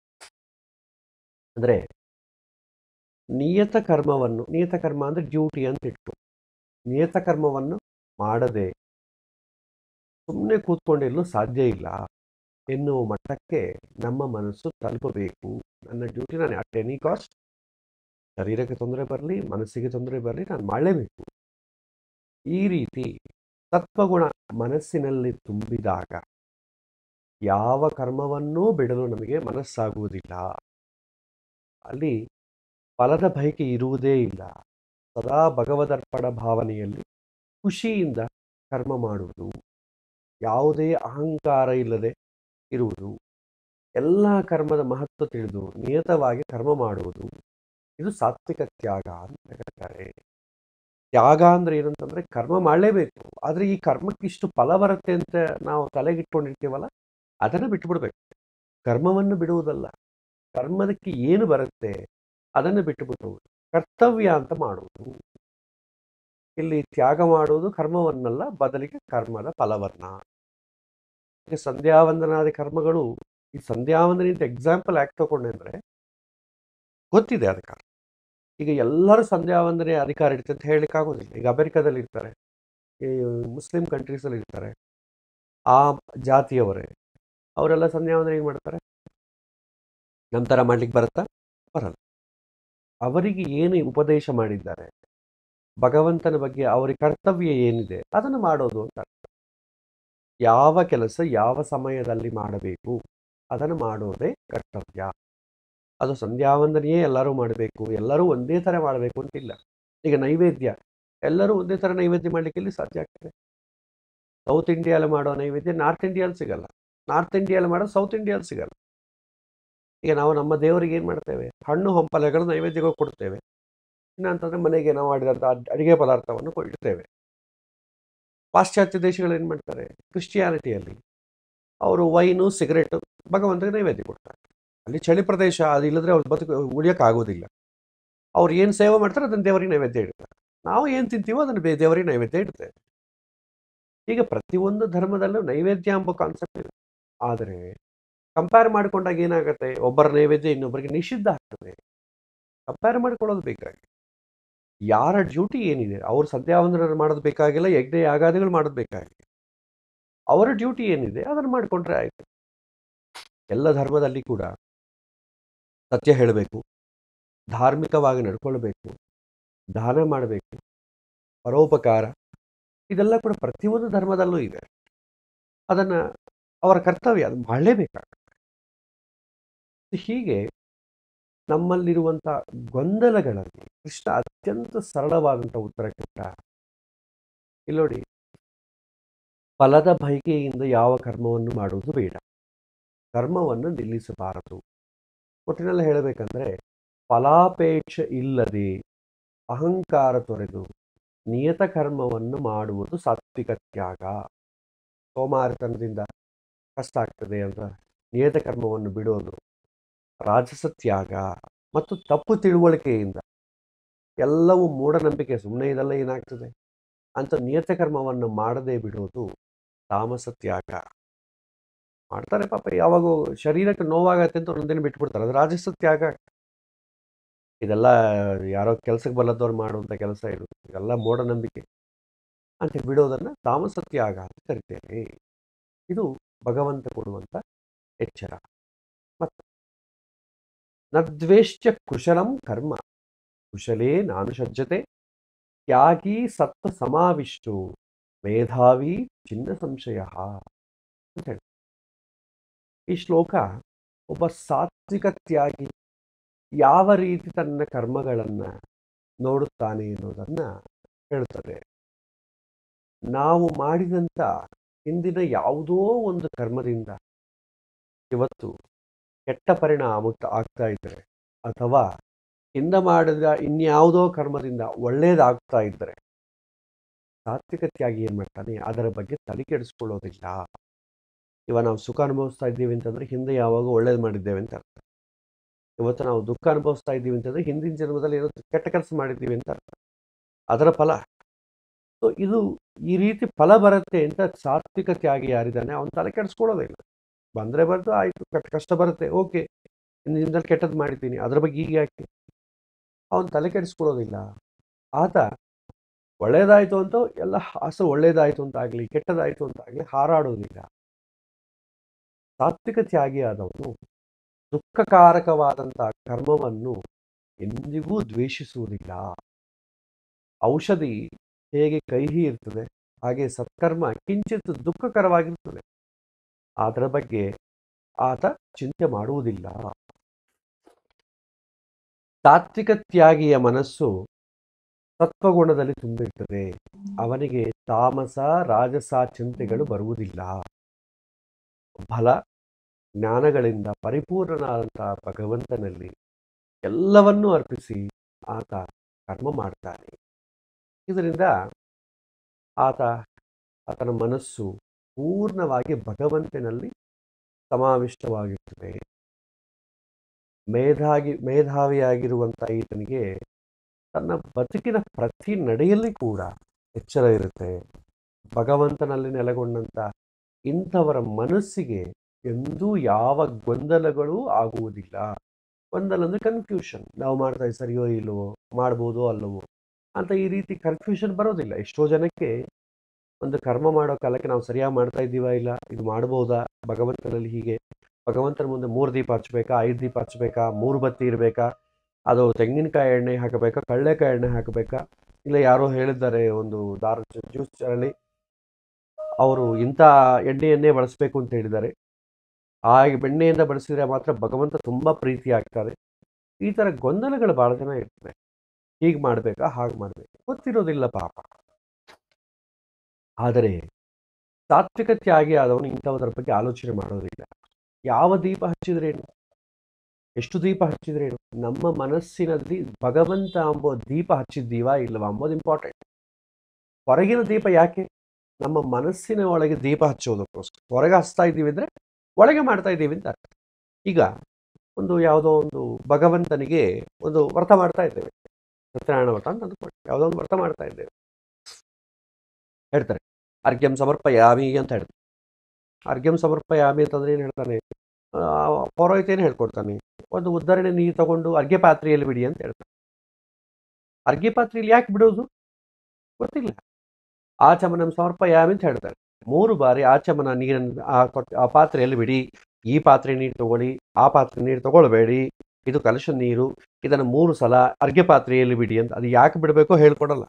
ಅಂದರೆ ನಿಯತ ಕರ್ಮವನ್ನು ನಿಯತ ಕರ್ಮ ಅಂದರೆ ಡ್ಯೂಟಿ ಅಂತ ಇಟ್ಟು ನಿಯತ ಕರ್ಮವನ್ನು ಮಾಡದೆ ಸುಮ್ಮನೆ ಕೂತ್ಕೊಂಡಿರಲು ಸಾಧ್ಯ ಇಲ್ಲ ಎನ್ನುವ ಮಟ್ಟಕ್ಕೆ ನಮ್ಮ ಮನಸ್ಸು ತಲುಪಬೇಕು ನನ್ನ ಡ್ಯೂಟಿ ನಾನು ಅಟ್ ಎನಿ ಕಾಸ್ಟ್ ಶರೀರಕ್ಕೆ ತೊಂದರೆ ಬರಲಿ ಮನಸ್ಸಿಗೆ ತೊಂದರೆ ಬರಲಿ ನಾನು ಮಾಡಲೇಬೇಕು ಈ ರೀತಿ ಸತ್ವಗುಣ ಮನಸ್ಸಿನಲ್ಲಿ ತುಂಬಿದಾಗ ಯಾವ ಕರ್ಮವನ್ನೂ ಬಿಡಲು ನಮಗೆ ಮನಸ್ಸಾಗುವುದಿಲ್ಲ ಅಲ್ಲಿ ಫಲದ ಬಯಕೆ ಇರುವುದೇ ಇಲ್ಲ ಸದಾ ಭಗವದರ್ಪಣ ಭಾವನೆಯಲ್ಲಿ ಖುಷಿಯಿಂದ ಕರ್ಮ ಮಾಡುವುದು ಯಾವುದೇ ಅಹಂಕಾರ ಇಲ್ಲದೆ ಇರುವುದು ಎಲ್ಲ ಕರ್ಮದ ಮಹತ್ವ ತಿಳಿದು ನಿಯತವಾಗಿ ಕರ್ಮ ಮಾಡುವುದು ಇದು ಸಾತ್ವಿಕ ತ್ಯಾಗ ಅಂತ ಹೇಳ್ತಾರೆ ತ್ಯಾಗ ಅಂದ್ರೆ ಏನಂತಂದ್ರೆ ಕರ್ಮ ಮಾಡಲೇಬೇಕು ಆದರೆ ಈ ಕರ್ಮಕ್ಕೆ ಇಷ್ಟು ಫಲ ಬರುತ್ತೆ ಅಂತ ನಾವು ತಲೆಗಿಟ್ಕೊಂಡಿರ್ತೀವಲ್ಲ ಅದನ್ನು ಬಿಟ್ಟುಬಿಡ್ಬೇಕು ಕರ್ಮವನ್ನು ಬಿಡುವುದಲ್ಲ ಕರ್ಮದಕ್ಕೆ ಏನು ಬರುತ್ತೆ ಅದನ್ನು ಬಿಟ್ಟುಬಿಟ್ಟು ಕರ್ತವ್ಯ ಅಂತ ಮಾಡುವುದು ಇಲ್ಲಿ ತ್ಯಾಗ ಮಾಡುವುದು ಕರ್ಮವನ್ನಲ್ಲ ಬದಲಿಗೆ ಕರ್ಮದ ಫಲವನ್ನ ಈಗ ಸಂಧ್ಯಾವಂದನಾದಿ ಕರ್ಮಗಳು ಈ ಸಂಧ್ಯಾವಂದನೆ ಅಂತ ಎಕ್ಸಾಂಪಲ್ ಯಾಕೆ ತಗೊಂಡೆ ಅಂದರೆ ಗೊತ್ತಿದೆ ಅದಕ್ಕೆ ಈಗ ಎಲ್ಲರೂ ಸಂಧ್ಯಾವಂದನೆ ಅಧಿಕಾರ ಇರುತ್ತೆ ಅಂತ ಹೇಳಲಿಕ್ಕೆ ಆಗೋದಿಲ್ಲ ಈಗ ಅಮೆರಿಕದಲ್ಲಿ ಇರ್ತಾರೆ ಈ ಮುಸ್ಲಿಂ ಕಂಟ್ರೀಸಲ್ಲಿ ಇರ್ತಾರೆ ಆ ಜಾತಿಯವರೇ ಅವರೆಲ್ಲ ಸಂಧ್ಯಾವಂದನೆ ಏನು ಮಾಡ್ತಾರೆ ನಮ್ಮ ಥರ ಮಾಡ್ಲಿಕ್ಕೆ ಬರುತ್ತಾ ಬರಲ್ಲ ಅವರಿಗೆ ಏನು ಉಪದೇಶ ಮಾಡಿದ್ದಾರೆ ಭಗವಂತನ ಬಗ್ಗೆ ಅವರ ಕರ್ತವ್ಯ ಏನಿದೆ ಅದನ್ನು ಮಾಡೋದು ಅಂತ ಅರ್ಥ ಯಾವ ಕೆಲಸ ಯಾವ ಸಮಯದಲ್ಲಿ ಮಾಡಬೇಕು ಅದನ್ನು ಮಾಡೋದೇ ಕರ್ತವ್ಯ ಅದು ಸಂಧ್ಯಾವಂದನೆಯೇ ಎಲ್ಲರೂ ಮಾಡಬೇಕು ಎಲ್ಲರೂ ಒಂದೇ ಥರ ಮಾಡಬೇಕು ಅಂತಿಲ್ಲ ಈಗ ನೈವೇದ್ಯ ಎಲ್ಲರೂ ಒಂದೇ ಥರ ನೈವೇದ್ಯ ಮಾಡಲಿಕ್ಕೆ ಇಲ್ಲಿ ಸಾಧ್ಯ ಆಗ್ತದೆ ಸೌತ್ ಇಂಡಿಯಾದಲ್ಲಿ ಮಾಡೋ ನೈವೇದ್ಯ ನಾರ್ತ್ ಇಂಡಿಯಲ್ಲಿ ಸಿಗಲ್ಲ ನಾರ್ತ್ ಇಂಡಿಯಾದಲ್ಲಿ ಮಾಡೋ ಸೌತ್ ಇಂಡಿಯಾದಲ್ಲಿ ಸಿಗಲ್ಲ ಈಗ ನಾವು ನಮ್ಮ ದೇವರಿಗೆ ಏನು ಮಾಡ್ತೇವೆ ಹಣ್ಣು ಹಂಪಲೆಗಳು ನೈವೇದ್ಯಗಳು ಕೊಡ್ತೇವೆ ಚಿನ್ನ ಅಂತಂದರೆ ಮನೆಗೆ ನಾವು ಮಾಡಿದಂಥ ಅಡುಗೆ ಪದಾರ್ಥವನ್ನು ಇಡ್ತೇವೆ ಪಾಶ್ಚಾತ್ಯ ದೇಶಗಳು ಏನು ಮಾಡ್ತಾರೆ ಕ್ರಿಶ್ಚಿಯಾನಿಟಿಯಲ್ಲಿ ಅವರು ವೈನು ಸಿಗರೇಟು ಭಗವಂತಗೆ ನೈವೇದ್ಯ ಕೊಡ್ತಾರೆ ಅಲ್ಲಿ ಚಳಿ ಪ್ರದೇಶ ಅದಿಲ್ಲದ್ರೆ ಅವ್ರು ಬದುಕು ಉಳಿಯೋಕ್ಕಾಗೋದಿಲ್ಲ ಅವ್ರು ಏನು ಸೇವೆ ಮಾಡ್ತಾರೆ ಅದನ್ನು ದೇವರಿಗೆ ನೈವೇದ್ಯ ಇಡ್ತಾರೆ ನಾವು ಏನು ತಿಂತೀವೋ ಅದನ್ನು ಬೇ ದೇವರಿಗೆ ನೈವೇದ್ಯ ಇಡ್ತೇವೆ ಈಗ ಪ್ರತಿಯೊಂದು ಧರ್ಮದಲ್ಲೂ ನೈವೇದ್ಯ ಎಂಬ ಕಾನ್ಸೆಪ್ಟ್ ಇದೆ ಆದರೆ ಕಂಪೇರ್ ಮಾಡಿಕೊಂಡಾಗ ಏನಾಗುತ್ತೆ ಒಬ್ಬರ ನೈವೇದ್ಯ ಇನ್ನೊಬ್ಬರಿಗೆ ನಿಷಿದ್ಧ ಆಗ್ತದೆ ಕಂಪೇರ್ ಮಾಡ್ಕೊಳ್ಳೋದು ಬೇಕಾಗಿ ಯಾರ ಡ್ಯೂಟಿ ಏನಿದೆ ಅವ್ರು ಸಂಧ್ಯಾವಂದನ ಮಾಡೋದು ಬೇಕಾಗಿಲ್ಲ ಯಜ್ಞ ಯಾಗಾದಿಗಳು ಮಾಡೋದು ಬೇಕಾಗಿಲ್ಲ ಅವರ ಡ್ಯೂಟಿ ಏನಿದೆ ಅದನ್ನು ಮಾಡಿಕೊಂಡ್ರೆ ಆಯಿತು ಎಲ್ಲ ಧರ್ಮದಲ್ಲಿ ಕೂಡ ಸತ್ಯ ಹೇಳಬೇಕು ಧಾರ್ಮಿಕವಾಗಿ ನಡ್ಕೊಳ್ಬೇಕು ದಾನ ಮಾಡಬೇಕು ಪರೋಪಕಾರ ಇದೆಲ್ಲ ಕೂಡ ಪ್ರತಿಯೊಂದು ಧರ್ಮದಲ್ಲೂ ಇದೆ ಅದನ್ನು ಅವರ ಕರ್ತವ್ಯ ಅದು ಮಾಡಲೇಬೇಕಾಗುತ್ತೆ ಹೀಗೆ ನಮ್ಮಲ್ಲಿರುವಂಥ ಗೊಂದಲಗಳಲ್ಲಿ ಕೃಷ್ಣ ಅತ್ಯಂತ ಸರಳವಾದಂಥ ಉತ್ತರ ಕೊಟ್ಟ ಇಲ್ಲಿ ನೋಡಿ ಫಲದ ಬಯಕೆಯಿಂದ ಯಾವ ಕರ್ಮವನ್ನು ಮಾಡುವುದು ಬೇಡ ಕರ್ಮವನ್ನು ನಿಲ್ಲಿಸಬಾರದು ಒಟ್ಟಿನಲ್ಲಿ ಹೇಳಬೇಕಂದ್ರೆ ಫಲಾಪೇಕ್ಷೆ ಇಲ್ಲದೆ ಅಹಂಕಾರ ತೊರೆದು ನಿಯತ ಕರ್ಮವನ್ನು ಮಾಡುವುದು ಸಾತ್ವಿಕ ತ್ಯಾಗ ಸೋಮಾರಿತನದಿಂದ ಕಷ್ಟ ಆಗ್ತದೆ ಅಂತ ನಿಯತ ಕರ್ಮವನ್ನು ಬಿಡೋದು ರಾಜಸ ತ್ಯಾಗ ಮತ್ತು ತಪ್ಪು ತಿಳುವಳಿಕೆಯಿಂದ ಎಲ್ಲವೂ ಮೂಢನಂಬಿಕೆ ಸುಮ್ಮನೆ ಇದೆಲ್ಲ ಏನಾಗ್ತದೆ ಅಂತ ನಿಯತ ಕರ್ಮವನ್ನು ಮಾಡದೇ ಬಿಡೋದು ತಾಮಸ ತ್ಯಾಗ ಮಾಡ್ತಾರೆ ಪಾಪ ಯಾವಾಗ ಶರೀರಕ್ಕೆ ನೋವಾಗತ್ತೆ ಅಂತ ಒಂದಿನ ಬಿಟ್ಬಿಡ್ತಾರೆ ಅದು ರಾಜಸ ತ್ಯಾಗ ಇದೆಲ್ಲ ಯಾರೋ ಕೆಲಸಕ್ಕೆ ಬಲ್ಲದವ್ರು ಮಾಡುವಂಥ ಕೆಲಸ ಇದು ಇದೆಲ್ಲ ಮೂಢನಂಬಿಕೆ ಅಂತ ಬಿಡೋದನ್ನು ತಾಮಸ ತ್ಯಾಗ ಅಂತ ಕರಿತೇವೆ ಇದು ಭಗವಂತ ಕೊಡುವಂಥ ಎಚ್ಚರ ಮತ್ತು ನದ್ವೇಶ್ಚ ಕುಶಲಂ ಕರ್ಮ ಕುಶಲೇ ನಾನು ಸಜ್ಜತೆ ತ್ಯಾಗಿ ಸತ್ವ ಸಮಾವಿಷ್ಟು ಮೇಧಾವಿ ಚಿನ್ನ ಸಂಶಯ ಅಂತ ಹೇಳಿ ಈ ಶ್ಲೋಕ ಒಬ್ಬ ಸಾತ್ವಿಕ ತ್ಯಾಗಿ ಯಾವ ರೀತಿ ತನ್ನ ಕರ್ಮಗಳನ್ನು ನೋಡುತ್ತಾನೆ ಎನ್ನುವುದನ್ನು ಹೇಳ್ತದೆ ನಾವು ಮಾಡಿದಂಥ ಹಿಂದಿನ ಯಾವುದೋ ಒಂದು ಕರ್ಮದಿಂದ ಇವತ್ತು ಕೆಟ್ಟ ಪರಿಣಾಮ ಆಗ್ತಾ ಇದ್ದರೆ ಅಥವಾ ಹಿಂದೆ ಮಾಡಿದ ಇನ್ಯಾವುದೋ ಕರ್ಮದಿಂದ ಒಳ್ಳೇದಾಗ್ತಾ ಇದ್ದರೆ ಸಾತ್ವಿಕ ತ್ಯಾಗಿ ಏನು ಮಾಡ್ತಾನೆ ಅದರ ಬಗ್ಗೆ ತಲೆ ಕೆಡಿಸ್ಕೊಳ್ಳೋದಿಲ್ಲ ಇವಾಗ ನಾವು ಸುಖ ಅನುಭವಿಸ್ತಾ ಇದ್ದೀವಿ ಅಂತಂದರೆ ಹಿಂದೆ ಯಾವಾಗ ಒಳ್ಳೇದು ಮಾಡಿದ್ದೇವೆ ಅಂತ ಅರ್ಥ ಇವತ್ತು ನಾವು ದುಃಖ ಅನುಭವಿಸ್ತಾ ಇದ್ದೀವಿ ಅಂತಂದರೆ ಹಿಂದಿನ ಜನ್ಮದಲ್ಲಿ ಏನೋ ಕೆಟ್ಟ ಕೆಲಸ ಮಾಡಿದ್ದೀವಿ ಅಂತ ಅರ್ಥ ಅದರ ಫಲ ಸೊ ಇದು ಈ ರೀತಿ ಫಲ ಬರುತ್ತೆ ಅಂತ ಸಾತ್ವಿಕ ತ್ಯಾಗಿ ಯಾರಿದ್ದಾನೆ ಅವನು ತಲೆ ಕೆಡಿಸ್ಕೊಳ್ಳೋದಿಲ್ಲ ಬಂದರೆ ಬಂದು ಆಯಿತು ಕೆಟ್ಟ ಕಷ್ಟ ಬರುತ್ತೆ ಓಕೆ ಹಿಂದಿನಲ್ಲಿ ಕೆಟ್ಟದ್ದು ಮಾಡಿದ್ದೀನಿ ಅದ್ರ ಬಗ್ಗೆ ಈಗ ಯಾಕೆ ಅವನು ತಲೆ ಕೆಡಿಸ್ಕೊಳ್ಳೋದಿಲ್ಲ ಆತ ಒಳ್ಳೇದಾಯಿತು ಅಂತ ಎಲ್ಲ ಅಸಲು ಒಳ್ಳೇದಾಯಿತು ಅಂತ ಆಗಲಿ ಕೆಟ್ಟದಾಯಿತು ಅಂತ ಆಗಲಿ ಹಾರಾಡೋದಿಲ್ಲ ಸಾತ್ವಿಕ ತ್ಯಾಗಿ ಆದವನು ದುಃಖಕಾರಕವಾದಂಥ ಕರ್ಮವನ್ನು ಎಂದಿಗೂ ದ್ವೇಷಿಸುವುದಿಲ್ಲ ಔಷಧಿ ಹೇಗೆ ಕಹಿ ಇರ್ತದೆ ಹಾಗೆ ಸತ್ಕರ್ಮ ಕಿಂಚಿತ್ ದುಃಖಕರವಾಗಿರ್ತದೆ ಅದರ ಬಗ್ಗೆ ಆತ ಚಿಂತೆ ಮಾಡುವುದಿಲ್ಲ ತಾತ್ವಿಕ ತ್ಯಾಗಿಯ ಮನಸ್ಸು ಸತ್ವಗುಣದಲ್ಲಿ ತುಂಬಿರ್ತದೆ ಅವನಿಗೆ ತಾಮಸ ರಾಜಸ ಚಿಂತೆಗಳು ಬರುವುದಿಲ್ಲ ಫಲ ಜ್ಞಾನಗಳಿಂದ ಪರಿಪೂರ್ಣನಾದಂತಹ ಭಗವಂತನಲ್ಲಿ ಎಲ್ಲವನ್ನೂ ಅರ್ಪಿಸಿ ಆತ ಕರ್ಮ ಮಾಡ್ತಾನೆ ಇದರಿಂದ ಆತ ಆತನ ಮನಸ್ಸು ಪೂರ್ಣವಾಗಿ ಭಗವಂತನಲ್ಲಿ ಸಮಾವಿಷ್ಟವಾಗಿರ್ತದೆ ಮೇಧಾಗಿ ಮೇಧಾವಿಯಾಗಿರುವಂಥ ಈತನಿಗೆ ತನ್ನ ಬದುಕಿನ ಪ್ರತಿ ನಡೆಯಲ್ಲಿ ಕೂಡ ಎಚ್ಚರ ಇರುತ್ತೆ ಭಗವಂತನಲ್ಲಿ ನೆಲೆಗೊಂಡಂಥ ಇಂಥವರ ಮನಸ್ಸಿಗೆ ಎಂದೂ ಯಾವ ಗೊಂದಲಗಳೂ ಆಗುವುದಿಲ್ಲ ಗೊಂದಲ ಅಂದರೆ ಕನ್ಫ್ಯೂಷನ್ ನಾವು ಮಾಡ್ತಾ ಇದ್ದೀವಿ ಸರಿಯೋ ಇಲ್ಲವೋ ಮಾಡ್ಬೋದೋ ಅಲ್ಲವೋ ಅಂತ ಈ ರೀತಿ ಕನ್ಫ್ಯೂಷನ್ ಬರೋದಿಲ್ಲ ಎಷ್ಟೋ ಜನಕ್ಕೆ ಒಂದು ಕರ್ಮ ಮಾಡೋ ಕಾಲಕ್ಕೆ ನಾವು ಸರಿಯಾಗಿ ಮಾಡ್ತಾ ಇದ್ದೀವಾ ಇಲ್ಲ ಇದು ಮಾಡ್ಬೋದಾ ಭಗವಂತನಲ್ಲಿ ಹೀಗೆ ಭಗವಂತನ ಮುಂದೆ ಮೂರು ದೀಪ ಹಚ್ಬೇಕಾ ಐದು ದೀಪ ಹಚ್ಬೇಕಾ ಮೂರು ಬತ್ತಿ ಇರಬೇಕಾ ಅದು ತೆಂಗಿನಕಾಯಿ ಎಣ್ಣೆ ಹಾಕಬೇಕಾ ಕಳ್ಳೆಕಾಯಿ ಎಣ್ಣೆ ಹಾಕಬೇಕಾ ಇಲ್ಲ ಯಾರೋ ಹೇಳಿದ್ದಾರೆ ಒಂದು ದಾರ ಜ್ಯೂಸ್ ಚಾರಲ್ಲಿ ಅವರು ಇಂಥ ಎಣ್ಣೆಯನ್ನೇ ಬಳಸಬೇಕು ಅಂತ ಹೇಳಿದ್ದಾರೆ ಆ ಬೆಣ್ಣೆಯಿಂದ ಬಳಸಿದರೆ ಮಾತ್ರ ಭಗವಂತ ತುಂಬ ಪ್ರೀತಿ ಆಗ್ತಾರೆ ಈ ಥರ ಗೊಂದಲಗಳು ಭಾಳ ಜನ ಇರ್ತದೆ ಹೀಗೆ ಮಾಡಬೇಕಾ ಹಾಗೆ ಮಾಡಬೇಕು ಗೊತ್ತಿರೋದಿಲ್ಲ ಪಾಪ ಆದರೆ ಸಾತ್ವಿಕ ತ್ಯಾಗಿ ಆದವನು ಇಂಥವುದರ ಬಗ್ಗೆ ಆಲೋಚನೆ ಮಾಡೋದಿಲ್ಲ ಯಾವ ದೀಪ ಹಚ್ಚಿದ್ರೇನು ಎಷ್ಟು ದೀಪ ಹಚ್ಚಿದ್ರೆ ಏನು ನಮ್ಮ ಮನಸ್ಸಿನಲ್ಲಿ ಭಗವಂತ ಎಂಬ ದೀಪ ಹಚ್ಚಿದ್ದೀವಾ ಇಲ್ಲವಾ ಅಂಬೋದು ಇಂಪಾರ್ಟೆಂಟ್ ಹೊರಗಿನ ದೀಪ ಯಾಕೆ ನಮ್ಮ ಮನಸ್ಸಿನ ಒಳಗೆ ದೀಪ ಹಚ್ಚೋದಕ್ಕೋಸ್ಕರ ಹೊರಗೆ ಹಚ್ತಾ ಇದ್ದೀವಿ ಅಂದರೆ ಒಳಗೆ ಮಾಡ್ತಾ ಇದ್ದೀವಿ ಅಂತ ಅರ್ಥ ಈಗ ಒಂದು ಯಾವುದೋ ಒಂದು ಭಗವಂತನಿಗೆ ಒಂದು ವ್ರತ ಮಾಡ್ತಾ ಇದ್ದೇವೆ ಸತ್ಯನಾರಾಯಣ ವ್ರತ ಅಂತ ಅಂದ್ಕೊಳ್ಳಿ ಯಾವುದೋ ಒಂದು ವ್ರತ ಮಾಡ್ತಾ ಇದ್ದೇವೆ ಹೇಳ್ತಾರೆ ಅರ್ಘ್ಯಂ ಸಮರ್ಪಯಾಮಿ ಅಂತ ಹೇಳ್ತಾರೆ ಅರ್ಘ್ಯಂ ಸಮರ್ಪಯಾಮಿ ಅಂತಂದ್ರೆ ಏನು ಹೇಳ್ತಾನೆ ಆ, ಪೌರೋಹಿತ ಏನು ಹೇಳ್ಕೊಡ್ತಾನೆ ಒಂದು ಉದ್ಧರಣೆ ನೀರು ತಗೊಂಡು ಅರ್ಘ್ಯ ಪಾತ್ರೆಯಲ್ಲಿ ಬಿಡಿ ಅಂತ ಹೇಳ್ತಾನೆ ಅರ್ಘ್ಯ ಪಾತ್ರೆಯಲ್ಲಿ ಯಾಕೆ ಬಿಡೋದು ಗೊತ್ತಿಲ್ಲ ಆಚಮನಂ ಸಮರ್ಪಯಾಮಿ ಅಂತ ಹೇಳ್ತಾರೆ ಮೂರು ಬಾರಿ ಆಚಮನ ನೀರನ್ನು ಆ ಕೊಟ್- ಆ ಪಾತ್ರೆಯಲ್ಲಿ ಬಿಡಿ ಈ ಪಾತ್ರೆ ನೀರು ತಗೊಳ್ಳಿ ಆ ಪಾತ್ರೆ ನೀರು ತಗೊಳ್ಬೇಡಿ ಇದು ಕಲಶ ನೀರು ಇದನ್ನು ಮೂರು ಸಲ ಅರ್ಘ್ಯ ಪಾತ್ರೆಯಲ್ಲಿ ಬಿಡಿ ಅಂತ ಅದು ಯಾಕೆ ಬಿಡಬೇಕೋ ಹೇಳ್ಕೊಡಲ್ಲ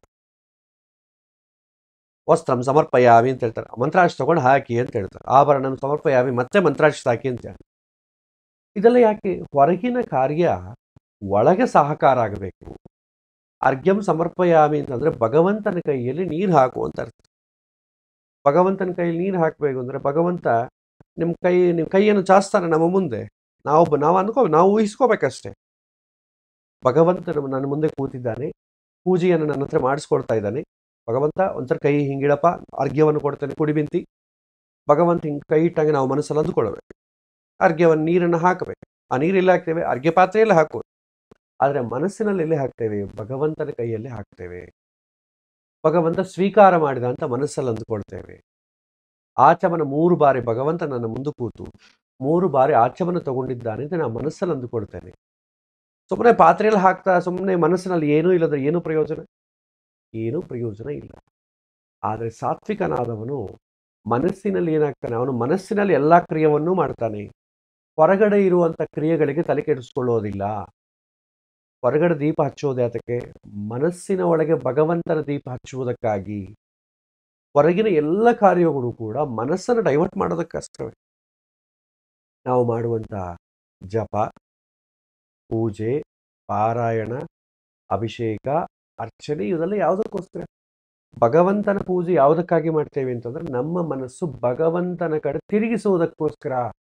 ವಸ್ತ್ರಂ ಸಮರ್ಪಯಾಮಿ ಅಂತ ಹೇಳ್ತಾರೆ ಮಂತ್ರಾಕ್ಷ ತಗೊಂಡು ಹಾಕಿ ಅಂತ ಹೇಳ್ತಾರೆ ಆಭರಣಂ ಸಮರ್ಪಯಾಮಿ ಮತ್ತೆ ಮಂತ್ರಾಕ್ಷ ಹಾಕಿ ಅಂತ ಹೇಳ್ತಾರೆ ಇದೆಲ್ಲ ಯಾಕೆ ಹೊರಗಿನ ಕಾರ್ಯ ಒಳಗೆ ಸಹಕಾರ ಆಗಬೇಕು ಅರ್ಘ್ಯಂ ಸಮರ್ಪಯಾಮಿ ಅಂತಂದ್ರೆ ಭಗವಂತನ ಕೈಯಲ್ಲಿ ನೀರು ಹಾಕು ಅಂತ ಅರ್ಥ ಭಗವಂತನ ಕೈಯಲ್ಲಿ ನೀರು ಹಾಕಬೇಕು ಅಂದ್ರೆ ಭಗವಂತ ನಿಮ್ಮ ಕೈ ನಿಮ್ಮ ಕೈಯನ್ನು ಚಾಸ್ತಾನೆ ನಮ್ಮ ಮುಂದೆ ನಾವು ನಾವು ಅನ್ಕೋ ನಾವು ಊಹಿಸ್ಕೋಬೇಕಷ್ಟೇ ಭಗವಂತ ನಮ್ಮ- ನನ್ನ ಮುಂದೆ ಕೂತಿದ್ದಾನೆ ಪೂಜೆಯನ್ನು ನನ್ನ ಹತ್ರ ಮಾಡಿಸ್ಕೊಡ್ತಾ ಇದ್ದಾನೆ ಭಗವಂತ ಒಂಥರ ಕೈ ಹಿಂಗಿಡಪ್ಪ ಅರ್ಘ್ಯವನ್ನು ಕೊಡ್ತಾನೆ ಕುಡಿಬಿಂತಿ ಭಗವಂತ ಹಿಂಗೆ ಕೈ ಇಟ್ಟಂಗೆ ನಾವು ಮನಸ್ಸಲ್ಲಿ ಅಂದುಕೊಳ್ಬೇಕು ಅರ್ಘ್ಯವನ್ನು ನೀರನ್ನು ಹಾಕಬೇಕು ಆ ನೀರು ಎಲ್ಲಿ ಹಾಕ್ತೇವೆ ಅರ್ಘ್ಯ ಪಾತ್ರೆಯಲ್ಲಿ ಹಾಕೋದು ಆದರೆ ಮನಸ್ಸಿನಲ್ಲಿ ಎಲ್ಲಿ ಹಾಕ್ತೇವೆ ಭಗವಂತನ ಕೈಯಲ್ಲಿ ಹಾಕ್ತೇವೆ ಭಗವಂತ ಸ್ವೀಕಾರ ಮಾಡಿದ ಅಂತ ಮನಸ್ಸಲ್ಲಿ ಅಂದುಕೊಳ್ತೇವೆ ಆಚಮನ ಮೂರು ಬಾರಿ ಭಗವಂತ ನನ್ನ ಮುಂದೆ ಕೂತು ಮೂರು ಬಾರಿ ಆಚಮನ ತಗೊಂಡಿದ್ದಾನೆ ಅಂತ ನಾನು ಮನಸ್ಸಲ್ಲಿ ಅಂದುಕೊಳ್ತೇನೆ ಸುಮ್ಮನೆ ಪಾತ್ರೆಯಲ್ಲಿ ಹಾಕ್ತಾ ಸುಮ್ಮನೆ ಮನಸ್ಸಿನಲ್ಲಿ ಏನೂ ಇಲ್ಲದ್ರೆ ಏನು ಪ್ರಯೋಜನ ಏನೂ ಪ್ರಯೋಜನ ಇಲ್ಲ ಆದರೆ ಸಾತ್ವಿಕನಾದವನು ಮನಸ್ಸಿನಲ್ಲಿ ಏನಾಗ್ತಾನೆ ಅವನು ಮನಸ್ಸಿನಲ್ಲಿ ಎಲ್ಲ ಕ್ರಿಯೆಯನ್ನೂ ಮಾಡ್ತಾನೆ ಹೊರಗಡೆ ಇರುವಂಥ ಕ್ರಿಯೆಗಳಿಗೆ ತಲೆ ಕೆಡಿಸ್ಕೊಳ್ಳೋದಿಲ್ಲ ಹೊರಗಡೆ ದೀಪ ಹಚ್ಚೋದು ಯಾತಕ್ಕೆ ಮನಸ್ಸಿನ ಒಳಗೆ ಭಗವಂತನ ದೀಪ ಹಚ್ಚುವುದಕ್ಕಾಗಿ ಹೊರಗಿನ ಎಲ್ಲ ಕಾರ್ಯಗಳು ಕೂಡ ಮನಸ್ಸನ್ನು ಡೈವರ್ಟ್ ಮಾಡೋದಕ್ಕೋಸ್ಕರವೇ ನಾವು ಮಾಡುವಂಥ ಜಪ ಪೂಜೆ ಪಾರಾಯಣ ಅಭಿಷೇಕ ಅರ್ಚನೆ ಇದೆಲ್ಲ ಯಾವುದಕ್ಕೋಸ್ಕರ ಭಗವಂತನ ಪೂಜೆ ಯಾವುದಕ್ಕಾಗಿ ಮಾಡ್ತೇವೆ ಅಂತಂದ್ರೆ ನಮ್ಮ ಮನಸ್ಸು ಭಗವಂತನ ಕಡೆ ತಿರುಗಿಸುವುದಕ್ಕೋಸ್ಕರ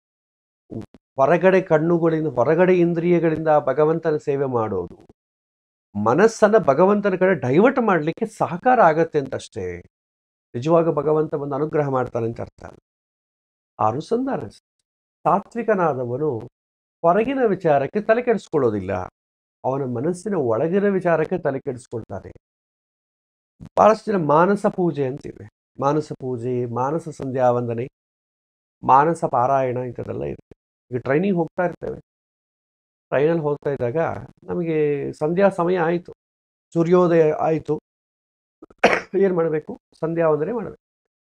ಹೊರಗಡೆ ಕಣ್ಣುಗಳಿಂದ ಹೊರಗಡೆ ಇಂದ್ರಿಯಗಳಿಂದ ಭಗವಂತನ ಸೇವೆ ಮಾಡೋದು ಮನಸ್ಸನ್ನ ಭಗವಂತನ ಕಡೆ ಡೈವರ್ಟ್ ಮಾಡಲಿಕ್ಕೆ ಸಹಕಾರ ಆಗತ್ತೆ ಅಂತ ಅಷ್ಟೇ ನಿಜವಾಗ ಭಗವಂತ ಒಂದು ಅನುಗ್ರಹ ಮಾಡ್ತಾನೆ ಅಂತ ಅರ್ಥ ಅಲ್ಲ. ಆ ಅನುಸಂಧಾನ ಸಾತ್ವಿಕನಾದವನು ಹೊರಗಿನ ವಿಚಾರಕ್ಕೆ ತಲೆ ಕೆಡಿಸ್ಕೊಳ್ಳೋದಿಲ್ಲ ಅವನ ಮನಸ್ಸಿನ ಒಳಗಿನ ವಿಚಾರಕ್ಕೆ ತಲೆ ಕೆಡಿಸ್ಕೊಳ್ತಾನೆ ಬಹಳಷ್ಟು ಜನ ಮಾನಸ ಪೂಜೆ ಅಂತಿವೆ ಮಾನಸ ಪೂಜೆ ಮಾನಸ ಸಂಧ್ಯಾ ವಂದನೆ ಮಾನಸ ಪಾರಾಯಣ ಇಂಥದ್ದೆಲ್ಲ ಇದೆ ಈಗ ಟ್ರೈನಿಗೆ ಹೋಗ್ತಾ ಇರ್ತೇವೆ ಟ್ರೈನಲ್ಲಿ ಹೋಗ್ತಾ ಇದ್ದಾಗ ನಮಗೆ ಸಂಧ್ಯಾ ಸಮಯ ಆಯಿತು ಸೂರ್ಯೋದಯ ಆಯಿತು ಏನು ಮಾಡಬೇಕು ಸಂಧ್ಯಾ ವಂದನೆ ಮಾಡಬೇಕು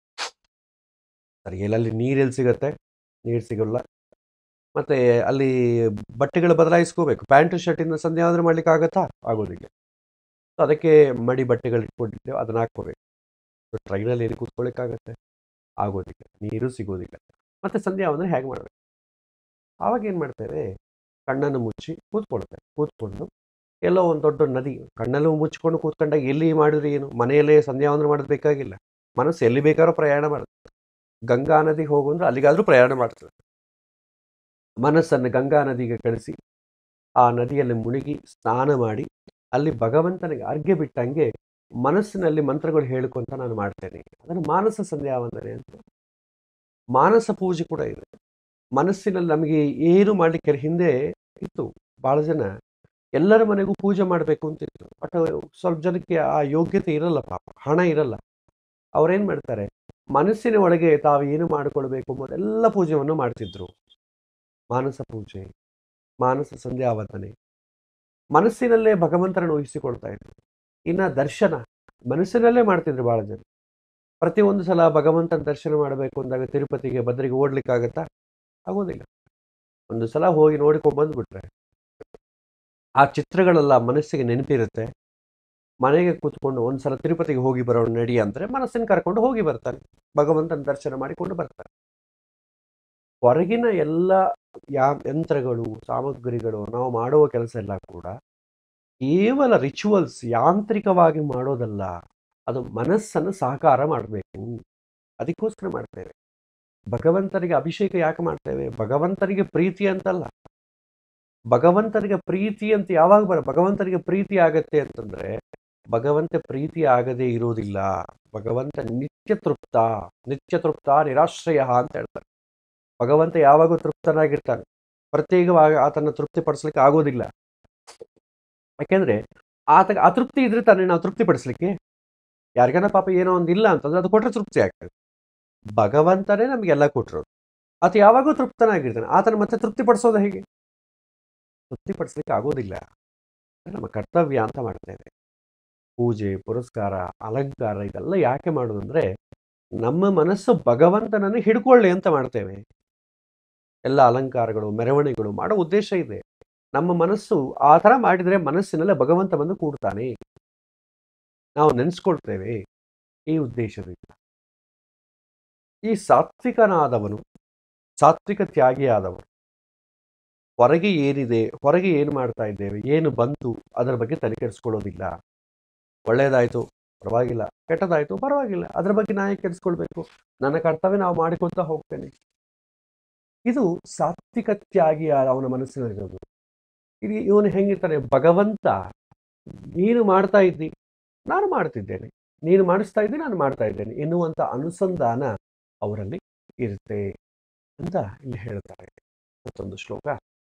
ಸರಿ ಎಲ್ಲಲ್ಲಿ ನೀರೆಲ್ಲಿ ಸಿಗತ್ತೆ ನೀರು ಸಿಗಲ್ಲ ಮತ್ತೆ ಅಲ್ಲಿ ಬಟ್ಟೆಗಳು ಬದಲಾಯಿಸ್ಕೋಬೇಕು ಪ್ಯಾಂಟು ಶರ್ಟಿಂದ ಸಂಧ್ಯಾ ವಂದನೆ ಮಾಡ್ಲಿಕ್ಕೆ ಆಗತ್ತಾ ಆಗೋದಿಲ್ಲ ಸೊ ಅದಕ್ಕೆ ಮಡಿ ಬಟ್ಟೆಗಳು ಇಟ್ಕೊಂಡಿದ್ದೇವೆ ಅದನ್ನ ಹಾಕ್ಕೋಬೇಕು ಟ್ರೈನಲ್ಲಿ ಏನು ಕೂತ್ಕೊಳ್ಳಿಕ್ಕಾಗತ್ತೆ ಆಗೋದಿಲ್ಲ ನೀರು ಸಿಗೋದಿಲ್ಲ ಮತ್ತೆ ಸಂಧ್ಯಾ ವಂದನೆ ಹೇಗೆ ಮಾಡಬೇಕು ಆವಾಗ ಏನು ಮಾಡ್ತೇವೆ ಕಣ್ಣನ್ನು ಮುಚ್ಚಿ ಕೂತ್ಕೊಳ್ತೇವೆ ಕೂತ್ಕೊಂಡು ಎಲ್ಲೋ ಒಂದು ದೊಡ್ಡ ನದಿ ಕಣ್ಣಲ್ಲೂ ಮುಚ್ಕೊಂಡು ಕೂತ್ಕೊಂಡಾಗ ಎಲ್ಲಿ ಮಾಡಿದ್ರೆ ಏನು ಮನೆಯಲ್ಲೇ ಸಂಧ್ಯಾ ವಂದನೆ ಮಾಡೋದು ಬೇಕಾಗಿಲ್ಲ ಮನಸ್ಸು ಎಲ್ಲಿ ಬೇಕಾದ್ರೂ ಪ್ರಯಾಣ ಮಾಡುತ್ತೆ ಗಂಗಾ ನದಿಗೆ ಹೋಗು ಅಂದ್ರೆ ಅಲ್ಲಿಗಾದ್ರೂ ಪ್ರಯಾಣ ಮಾಡ್ತದೆ ಮನಸ್ಸನ್ನು ಗಂಗಾ ನದಿಗೆ ಕಳಿಸಿ ಆ ನದಿಯಲ್ಲಿ ಮುಳುಗಿ ಸ್ನಾನ ಮಾಡಿ ಅಲ್ಲಿ ಭಗವಂತನಿಗೆ ಅರ್ಘ್ಯ ಬಿಟ್ಟಂಗೆ ಮನಸ್ಸಿನಲ್ಲಿ ಮಂತ್ರಗಳು ಹೇಳಿಕೊಂತ ನಾನು ಮಾಡ್ತೇನೆ ಅದನ್ನು ಮಾನಸ ಸಂಧ್ಯಾ ವಂದನೆ ಅಂತ ಮಾನಸ ಪೂಜೆ ಕೂಡ ಇದೆ ಮನಸ್ಸಿನಲ್ಲಿ ನಮಗೆ ಏನು ಮಾಡಲಿಕ್ಕೆ ಹಿಂದೆ ಇತ್ತು ಭಾಳ ಜನ ಎಲ್ಲರ ಮನೆಗೂ ಪೂಜೆ ಮಾಡಬೇಕು ಅಂತಿತ್ತು ಬಟ್ ಸ್ವಲ್ಪ ಜನಕ್ಕೆ ಆ ಯೋಗ್ಯತೆ ಇರಲ್ಲ ಪಾಪ ಹಣ ಇರಲ್ಲ ಅವ್ರೇನು ಮಾಡ್ತಾರೆ ಮನಸ್ಸಿನ ಒಳಗೆ ತಾವು ಏನು ಮಾಡಿಕೊಳ್ಬೇಕು ಎಂಬುದೆಲ್ಲ ಪೂಜೆಯನ್ನು ಮಾಡ್ತಿದ್ರು ಮಾನಸ ಪೂಜೆ ಮಾನಸ ಸಂಧ್ಯಾ ವಂದನೆ ಮನಸ್ಸಿನಲ್ಲೇ ಭಗವಂತನನ್ನು ಊಹಿಸಿಕೊಳ್ತಾ ಇದ್ರು ಇನ್ನು ದರ್ಶನ ಮನಸ್ಸಿನಲ್ಲೇ ಮಾಡ್ತಿದ್ರು ಭಾಳ ಜನ ಪ್ರತಿಯೊಂದು ಸಲ ಭಗವಂತನ ದರ್ಶನ ಮಾಡಬೇಕು ಅಂದಾಗ ತಿರುಪತಿಗೆ ಬದ್ರಿಗೆ ಓಡ್ಲಿಕ್ಕಾಗತ್ತಾ ಆಗೋದಿಲ್ಲ ಒಂದು ಸಲ ಹೋಗಿ ನೋಡಿಕೊಂಡು ಬಂದ್ಬಿಟ್ರೆ ಆ ಚಿತ್ರಗಳೆಲ್ಲ ಮನಸ್ಸಿಗೆ ನೆನಪಿರುತ್ತೆ ಮನೆಗೆ ಕೂತ್ಕೊಂಡು ಒಂದ್ಸಲ ತಿರುಪತಿಗೆ ಹೋಗಿ ಬರೋಣ ನಡಿ ಅಂದ್ರೆ ಮನಸ್ಸಿನ ಕರ್ಕೊಂಡು ಹೋಗಿ ಬರ್ತಾನೆ ಭಗವಂತನ ದರ್ಶನ ಮಾಡಿಕೊಂಡು ಬರ್ತಾನೆ ಹೊರಗಿನ ಎಲ್ಲ ಯಾ ಯಂತ್ರಗಳು ಸಾಮಗ್ರಿಗಳು ನಾವು ಮಾಡುವ ಕೆಲಸ ಎಲ್ಲ ಕೂಡ ಕೇವಲ ರಿಚುವಲ್ಸ್ ಯಾಂತ್ರಿಕವಾಗಿ ಮಾಡೋದಲ್ಲ ಅದು ಮನಸ್ಸನ್ನು ಸಹಕಾರ ಮಾಡಬೇಕು ಅದಕ್ಕೋಸ್ಕರ ಮಾಡ್ತೇವೆ ಭಗವಂತನಿಗೆ ಅಭಿಷೇಕ ಯಾಕೆ ಮಾಡ್ತೇವೆ ಭಗವಂತನಿಗೆ ಪ್ರೀತಿ ಅಂತಲ್ಲ ಭಗವಂತನಿಗೆ ಪ್ರೀತಿ ಅಂತ ಯಾವಾಗ ಬರ ಭಗವಂತನಿಗೆ ಪ್ರೀತಿ ಆಗತ್ತೆ ಅಂತಂದ್ರೆ ಭಗವಂತ ಪ್ರೀತಿ ಆಗದೇ ಇರೋದಿಲ್ಲ ಭಗವಂತ ನಿತ್ಯ ತೃಪ್ತ ನಿತ್ಯ ತೃಪ್ತ ನಿರಾಶ್ರಯ ಅಂತ ಹೇಳ್ತಾರೆ ಭಗವಂತ ಯಾವಾಗೂ ತೃಪ್ತನಾಗಿರ್ತಾನೆ ಪ್ರತ್ಯೇಕವಾಗಿ ಆತನ ತೃಪ್ತಿಪಡಿಸ್ಲಿಕ್ಕೆ ಆಗೋದಿಲ್ಲ ಯಾಕೆಂದ್ರೆ ಆತ ಅತೃಪ್ತಿ ಇದ್ರೆ ತಾನೇ ನಾವು ತೃಪ್ತಿಪಡಿಸ್ಲಿಕ್ಕೆ ಯಾರಿಗಾನ ಪಾಪ ಏನೋ ಒಂದು ಇಲ್ಲ ಅಂತಂದ್ರೆ ಅದು ಕೊಟ್ಟರೆ ತೃಪ್ತಿ ಆಗ್ತದೆ ಭಗವಂತನೇ ನಮಗೆಲ್ಲ ಕೊಟ್ಟಿರೋದು ಆತ ಯಾವಾಗೂ ತೃಪ್ತನಾಗಿರ್ತಾನೆ ಆತನ ಮತ್ತೆ ತೃಪ್ತಿಪಡಿಸೋದು ಹೇಗೆ ತೃಪ್ತಿಪಡಿಸ್ಲಿಕ್ಕೆ ಆಗೋದಿಲ್ಲ ನಮ್ಮ ಕರ್ತವ್ಯ ಅಂತ ಮಾಡ್ತೇವೆ ಪೂಜೆ ಪುರಸ್ಕಾರ ಅಲಂಕಾರ ಇದೆಲ್ಲ ಯಾಕೆ ಮಾಡೋದಂದ್ರೆ ನಮ್ಮ ಮನಸ್ಸು ಭಗವಂತನನ್ನು ಹಿಡ್ಕೊಳ್ಳಿ ಅಂತ ಮಾಡ್ತೇವೆ ಎಲ್ಲ ಅಲಂಕಾರಗಳು ಮೆರವಣಿಗೆಗಳು ಮಾಡೋ ಉದ್ದೇಶ ಇದೆ ನಮ್ಮ ಮನಸ್ಸು ಆ ಥರ ಮಾಡಿದರೆ ಮನಸ್ಸಿನಲ್ಲೇ ಭಗವಂತ ಬಂದು ಕೂಡ್ತಾನೆ ನಾವು ನೆನೆಸ್ಕೊಳ್ತೇವೆ ಈ ಉದ್ದೇಶದಿಂದ ಈ ಸಾತ್ವಿಕನಾದವನು ಸಾತ್ವಿಕ ತ್ಯಾಗಿಯಾದವನು ಹೊರಗೆ ಏನಿದೆ ಹೊರಗೆ ಏನು ಮಾಡ್ತಾ ಇದ್ದೇವೆ ಏನು ಬಂತು ಅದರ ಬಗ್ಗೆ ತಲೆ ಕೆಡಿಸ್ಕೊಳ್ಳೋದಿಲ್ಲ ಒಳ್ಳೇದಾಯ್ತು ಪರವಾಗಿಲ್ಲ ಕೆಟ್ಟದಾಯ್ತು ಪರವಾಗಿಲ್ಲ ಅದರ ಬಗ್ಗೆ ನಾಯೇ ಕೆಡಿಸ್ಕೊಳ್ಬೇಕು ನನ್ನ ಕರ್ತವ್ಯ ನಾವು ಮಾಡಿಕೊಳ್ತಾ ಹೋಗ್ತೇನೆ ಇದು ಸಾತ್ವಿಕ ತ್ಯಾಗಿ ಅವನ ಮನಸ್ಸಿನಲ್ಲಿರೋದು ಇದು ಇವನು ಹೆಂಗಿರ್ತಾನೆ ಭಗವಂತ ನೀನು ಮಾಡ್ತಾ ಇದ್ದಿ ನಾನು ಮಾಡ್ತಿದ್ದೇನೆ ನೀನು ಮಾಡಿಸ್ತಾ ಇದ್ದಿ ನಾನು ಮಾಡ್ತಾ ಇದ್ದೇನೆ ಎನ್ನುವಂಥ ಅನುಸಂಧಾನ ಅವರಲ್ಲಿ ಇರುತ್ತೆ ಅಂತ ಇಲ್ಲಿ ಹೇಳ್ತಾರೆ ಮತ್ತೊಂದು ಶ್ಲೋಕ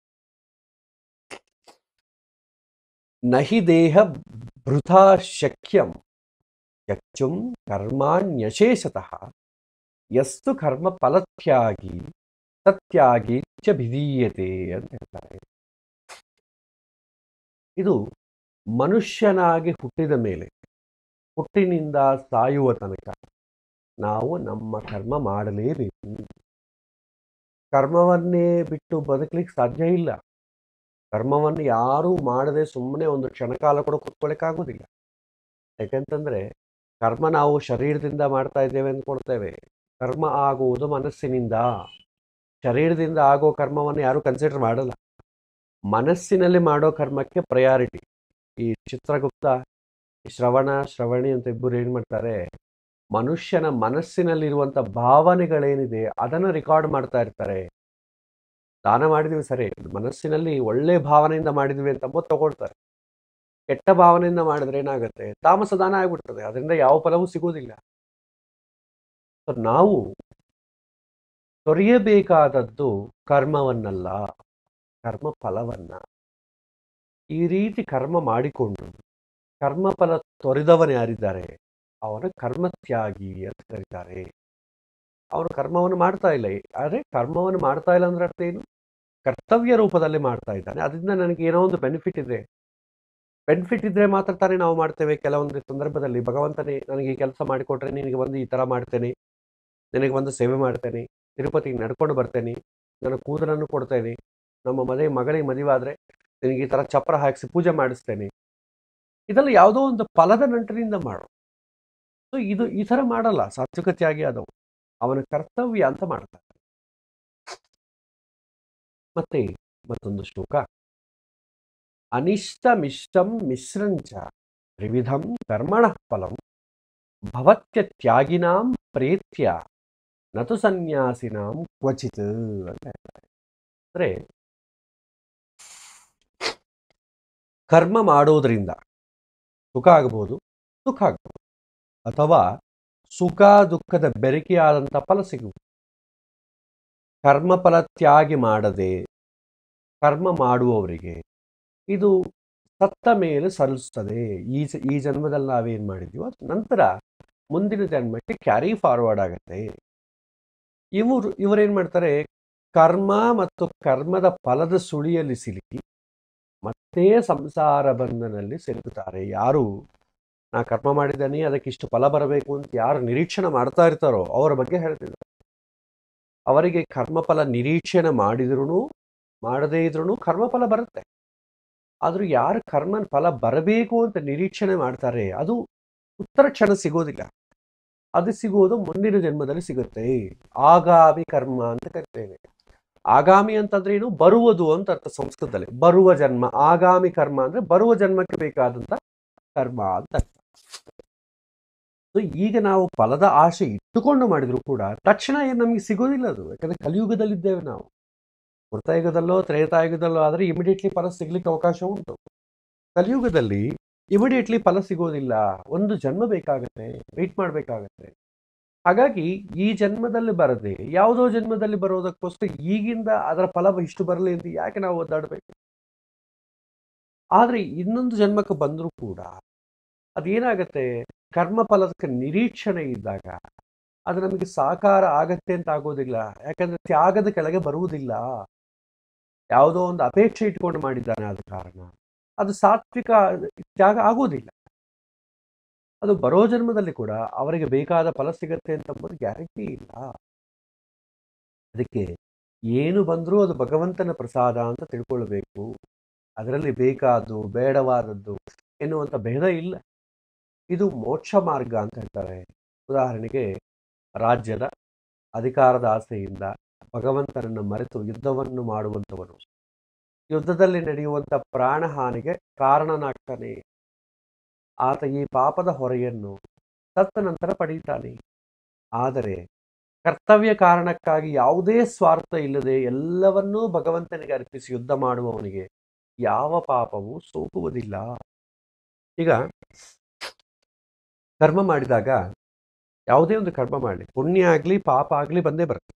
ನಹಿ ದೇಹ ಭೃಥಾ ಶಕ್ಯಂ ಯಚ್ಚುಂ ಕರ್ಮಾಣ್ಯಶೇಷತಃ ಯಸ್ತು ಕರ್ಮ ಫಲತ್ಯಾಗಿ ಸತ್ಯಾಗಿ ಚ ವಿಧೀಯತೆ ಅಂತ ಹೇಳ್ತಾರೆ ಇದು ಮನುಷ್ಯನಾಗಿ ಹುಟ್ಟಿದ ಮೇಲೆ ಹುಟ್ಟಿನಿಂದ ಸಾಯುವ ತನಕ ನಾವು ನಮ್ಮ ಕರ್ಮ ಮಾಡಲೇಬೇಕು ಕರ್ಮವನ್ನೇ ಬಿಟ್ಟು ಬದುಕಲಿಕ್ಕೆ ಸಾಧ್ಯ ಇಲ್ಲ ಕರ್ಮವನ್ನು ಯಾರೂ ಮಾಡದೆ ಸುಮ್ಮನೆ ಒಂದು ಕ್ಷಣಕಾಲ ಕೂಡ ಕುತ್ಕೊಳ್ಳಿಕ್ಕಾಗೋದಿಲ್ಲ ಯಾಕೆಂತಂದ್ರೆ ಕರ್ಮ ನಾವು ಶರೀರದಿಂದ ಮಾಡ್ತಾ ಇದ್ದೇವೆ ಅಂದ್ಕೊಳ್ತೇವೆ ಕರ್ಮ ಆಗುವುದು ಮನಸ್ಸಿನಿಂದ ಶರೀರದಿಂದ ಆಗೋ ಕರ್ಮವನ್ನು ಯಾರೂ ಕನ್ಸಿಡರ್ ಮಾಡಲ್ಲ ಮನಸ್ಸಿನಲ್ಲಿ ಮಾಡೋ ಕರ್ಮಕ್ಕೆ ಪ್ರಯಾರಿಟಿ ಈ ಚಿತ್ರಗುಪ್ತ ಈ ಶ್ರವಣ ಶ್ರವಣಿ ಅಂತ ಇಬ್ಬರು ಏನು ಮಾಡ್ತಾರೆ ಮನುಷ್ಯನ ಮನಸ್ಸಿನಲ್ಲಿರುವಂಥ ಭಾವನೆಗಳೇನಿದೆ ಅದನ್ನು ರೆಕಾರ್ಡ್ ಮಾಡ್ತಾ ಇರ್ತಾರೆ ದಾನ ಮಾಡಿದ್ವಿ ಸರಿ ಮನಸ್ಸಿನಲ್ಲಿ ಒಳ್ಳೆ ಭಾವನೆಯಿಂದ ಮಾಡಿದ್ವಿ ಅಂತ ಅಂಬೋದು ತಗೊಳ್ತಾರೆ ಕೆಟ್ಟ ಭಾವನೆಯಿಂದ ಮಾಡಿದ್ರೆ ಏನಾಗುತ್ತೆ ತಾಮಸ ದಾನ ಆಗ್ಬಿಡ್ತದೆ ಅದರಿಂದ ಯಾವ ಫಲವೂ ಸಿಗೋದಿಲ್ಲ So ನಾವು ತೊರೆಯಬೇಕಾದದ್ದು ಕರ್ಮವನ್ನಲ್ಲ ಕರ್ಮ ಫಲವನ್ನ ಈ ರೀತಿ ಕರ್ಮ ಮಾಡಿಕೊಂಡು ಕರ್ಮಫಲ ತೊರೆದವನು ಯಾರಿದ್ದಾರೆ ಅವನ ಕರ್ಮತ್ಯಾಗಿ ಅಂತ ಕರೀತಾರೆ ಅವನು ಕರ್ಮವನ್ನು ಮಾಡ್ತಾ ಇಲ್ಲ ಆದರೆ ಕರ್ಮವನ್ನು ಮಾಡ್ತಾ ಇಲ್ಲ ಅಂದ್ರೆ ಅರ್ಥ ಏನು ಕರ್ತವ್ಯ ರೂಪದಲ್ಲಿ ಮಾಡ್ತಾ ಇದ್ದಾನೆ ಅದರಿಂದ ನನಗೆ ಏನೋ ಒಂದು ಬೆನಿಫಿಟ್ ಇದೆ ಬೆನಿಫಿಟ್ ಇದ್ರೆ ಮಾತ್ರ ತಾನೇ ನಾವು ಮಾಡ್ತೇವೆ ಕೆಲವೊಂದು ಸಂದರ್ಭದಲ್ಲಿ ಭಗವಂತನೇ ನನಗೆ ಈ ಕೆಲಸ ಮಾಡಿಕೊಟ್ರೆ ನಿನಗೆ ಬಂದು ಈ ಥರ ಮಾಡ್ತೇನೆ ನಿನಗೆ ಬಂದು ಸೇವೆ ಮಾಡ್ತೇನೆ ತಿರುಪತಿಗೆ ನಡ್ಕೊಂಡು ಬರ್ತೇನೆ ನನ್ನ ಕೂದಲನ್ನು ಕೊಡ್ತೇನೆ ನಮ್ಮ ಮನೆ ಮಗಳಿಗೆ ಮದುವೆ ಆದರೆ ನಿನಗೆ ಈ ಥರ ಚಪ್ರ ಹಾಕಿಸಿ ಪೂಜೆ ಮಾಡಿಸ್ತೇನೆ ಇದೆಲ್ಲ ಯಾವುದೋ ಒಂದು ಫಲದ ನಂಟರಿನಿಂದ ಮಾಡು ಸೊ ಇದು ಈ ಥರ ಮಾಡಲ್ಲ ಸಾತ್ವಿಕತೆಯಾಗಿ ಆದವು ಅವನ ಕರ್ತವ್ಯ ಅಂತ ಮಾಡ್ತಾರೆ ಮತ್ತೆ ಮತ್ತೊಂದು ಶ್ಲೋಕ ಅನಿಷ್ಟಮಿಷ್ಟಂ ಮಿಶ್ರಂಚ ತ್ರಿವಿಧಂ ಕರ್ಮಣ ಫಲಂ ಭವತ್ಯ ತ್ಯಾಗಿನಾಂ ಪ್ರೇತ್ಯ ನತು ಸನ್ಯಾಸಿನಾಂ ಕ್ವಚಿತ್ ಅಂತ ಹೇಳ್ತಾರೆ ಅಂದರೆ ಕರ್ಮ ಮಾಡೋದ್ರಿಂದ ಸುಖ ಆಗ್ಬೋದು ದುಃಖ ಆಗ್ಬೋದು ಅಥವಾ ಸುಖ ದುಃಖದ ಬೆರಕೆಯಾದಂಥ ಫಲ ಸಿಗುವುದು ಕರ್ಮಫಲ ತ್ಯಾಗಿ ಮಾಡದೆ ಕರ್ಮ ಮಾಡುವವರಿಗೆ ಇದು ಸತ್ತ ಮೇಲೆ ಸಲ್ಲಿಸ್ತದೆ ಈ ಜ- ಈ ಜನ್ಮದಲ್ಲಿ ನಾವೇನು ಮಾಡಿದ್ದೀವೋ ಅದು ನಂತರ ಮುಂದಿನ ಜನ್ಮಕ್ಕೆ ಕ್ಯಾರಿ ಫಾರ್ವರ್ಡ್ ಆಗುತ್ತೆ ಇವರು ಇವರೇನು ಮಾಡ್ತಾರೆ ಕರ್ಮ ಮತ್ತು ಕರ್ಮದ ಫಲದ ಸುಳಿಯಲ್ಲಿ ಸಿಲುಕಿ ಮತ್ತೆ ಸಂಸಾರ ಬಂಧನಲ್ಲಿ ಸಿಲುಕುತ್ತಾರೆ ಯಾರು ನಾ ಕರ್ಮ ಮಾಡಿದ್ದಾನೆ ಅದಕ್ಕೆ ಇಷ್ಟು ಫಲ ಬರಬೇಕು ಅಂತ ಯಾರು ನಿರೀಕ್ಷಣೆ ಮಾಡ್ತಾ ಇರ್ತಾರೋ ಅವರ ಬಗ್ಗೆ ಹೇಳ್ತಿದ್ದಾರೆ ಅವರಿಗೆ ಕರ್ಮಫಲ ನಿರೀಕ್ಷಣೆ ಮಾಡಿದ್ರು ಮಾಡದೇ ಇದ್ರೂ ಕರ್ಮಫಲ ಬರುತ್ತೆ ಆದರೂ ಯಾರು ಕರ್ಮನ ಫಲ ಬರಬೇಕು ಅಂತ ನಿರೀಕ್ಷಣೆ ಮಾಡ್ತಾರೆ ಅದು ಉತ್ತರ ಕ್ಷಣ ಸಿಗೋದಿಲ್ಲ ಅದು ಸಿಗೋದು ಮುಂದಿನ ಜನ್ಮದಲ್ಲಿ ಸಿಗುತ್ತೆ ಆಗಾಮಿ ಕರ್ಮ ಅಂತ ಕರಿತೇವೆ ಆಗಾಮಿ ಅಂತಂದ್ರೆ ಏನು ಬರುವುದು ಅಂತ ಅರ್ಥ ಸಂಸ್ಕೃತದಲ್ಲಿ ಬರುವ ಜನ್ಮ ಆಗಾಮಿ ಕರ್ಮ ಅಂದ್ರೆ ಬರುವ ಜನ್ಮಕ್ಕೆ ಬೇಕಾದಂತ ಕರ್ಮ ಅಂತ ಅರ್ಥ So, ಈಗ ನಾವು ಫಲದ ಆಶೆ ಇಟ್ಟುಕೊಂಡು ಮಾಡಿದ್ರು ಕೂಡ ತಕ್ಷಣ ಏನು ನಮಗೆ ಸಿಗೋದಿಲ್ಲ ಅದು ಯಾಕಂದ್ರೆ ಕಲಿಯುಗದಲ್ಲಿದ್ದೇವೆ ನಾವು ಕೃತಯುಗದಲ್ಲೋ ತ್ರೇತಾಯುಗದಲ್ಲೋ ಆದರೆ ಇಮಿಡಿಯೇಟ್ಲಿ ಫಲ ಸಿಗ್ಲಿಕ್ಕೆ ಅವಕಾಶ ಉಂಟು ಕಲಿಯುಗದಲ್ಲಿ ಇಮಿಡಿಯೇಟ್ಲಿ ಫಲ ಸಿಗೋದಿಲ್ಲ ಒಂದು ಜನ್ಮ ಬೇಕಾಗತ್ತೆ ವೆಯ್ಟ್ ಮಾಡಬೇಕಾಗತ್ತೆ ಹಾಗಾಗಿ ಈ ಜನ್ಮದಲ್ಲಿ ಬರದೆ ಯಾವುದೋ ಜನ್ಮದಲ್ಲಿ ಬರೋದಕ್ಕೋಸ್ಕರ ಈಗಿಂದ ಅದರ ಫಲ ಇಷ್ಟು ಬರಲಿ ಅಂತ ಯಾಕೆ ನಾವು ಒದ್ದಾಡಬೇಕು ಆದರೆ ಇನ್ನೊಂದು ಜನ್ಮಕ್ಕೆ ಬಂದರೂ ಕೂಡ ಅದೇನಾಗತ್ತೆ ಕರ್ಮ ಫಲದಕ್ಕೆ ನಿರೀಕ್ಷಣೆ ಇದ್ದಾಗ ಅದು ನಮಗೆ ಸಾಕಾರ ಆಗತ್ತೆ ಅಂತ ಆಗೋದಿಲ್ಲ ಯಾಕಂದ್ರೆ ತ್ಯಾಗದ ಕೆಳಗೆ ಬರುವುದಿಲ್ಲ ಯಾವುದೋ ಒಂದು ಅಪೇಕ್ಷೆ ಇಟ್ಕೊಂಡು ಮಾಡಿದ್ದಾನೆ ಆದ ಕಾರಣ ಅದು ಸಾತ್ವಿಕ ತ್ಯಾಗ ಆಗೋದಿಲ್ಲ ಅದು ಬರೋ ಜನ್ಮದಲ್ಲಿ ಕೂಡ ಅವರಿಗೆ ಬೇಕಾದ ಫಲ ಸಿಗತ್ತೆ ಅಂತಂಬುದು ಗ್ಯಾರಂಟಿ ಇಲ್ಲ ಅದಕ್ಕೆ ಏನು ಬಂದರೂ ಅದು ಭಗವಂತನ ಪ್ರಸಾದ ಅಂತ ತಿಳ್ಕೊಳ್ಬೇಕು ಅದರಲ್ಲಿ ಬೇಕಾದ್ದು ಬೇಡವಾದದ್ದು ಎನ್ನುವಂಥ ಭೇದ ಇಲ್ಲ ಇದು ಮೋಕ್ಷ ಮಾರ್ಗ ಅಂತ ಹೇಳ್ತಾರೆ ಉದಾಹರಣೆಗೆ ರಾಜ್ಯದ ಅಧಿಕಾರದ ಆಸೆಯಿಂದ ಭಗವಂತನನ್ನು ಮರೆತು ಯುದ್ಧವನ್ನು ಮಾಡುವಂಥವನು ಯುದ್ಧದಲ್ಲಿ ನಡೆಯುವಂಥ ಪ್ರಾಣಹಾನಿಗೆ ಕಾರಣನಾಗ್ತಾನೆ ಆತ ಈ ಪಾಪದ ಹೊರೆಯನ್ನು ಸತ್ತ ನಂತರ ಪಡೀತಾನೆ ಆದರೆ ಕರ್ತವ್ಯ ಕಾರಣಕ್ಕಾಗಿ ಯಾವುದೇ ಸ್ವಾರ್ಥ ಇಲ್ಲದೆ ಎಲ್ಲವನ್ನೂ ಭಗವಂತನಿಗೆ ಅರ್ಪಿಸಿ ಯುದ್ಧ ಮಾಡುವವನಿಗೆ ಯಾವ ಪಾಪವೂ ಸೋಕುವುದಿಲ್ಲ ಈಗ ಕರ್ಮ ಮಾಡಿದಾಗ ಯಾವುದೇ ಒಂದು ಕರ್ಮ ಮಾಡಲಿ ಪುಣ್ಯ ಆಗಲಿ ಪಾಪ ಆಗಲಿ ಬಂದೇ ಬರುತ್ತೆ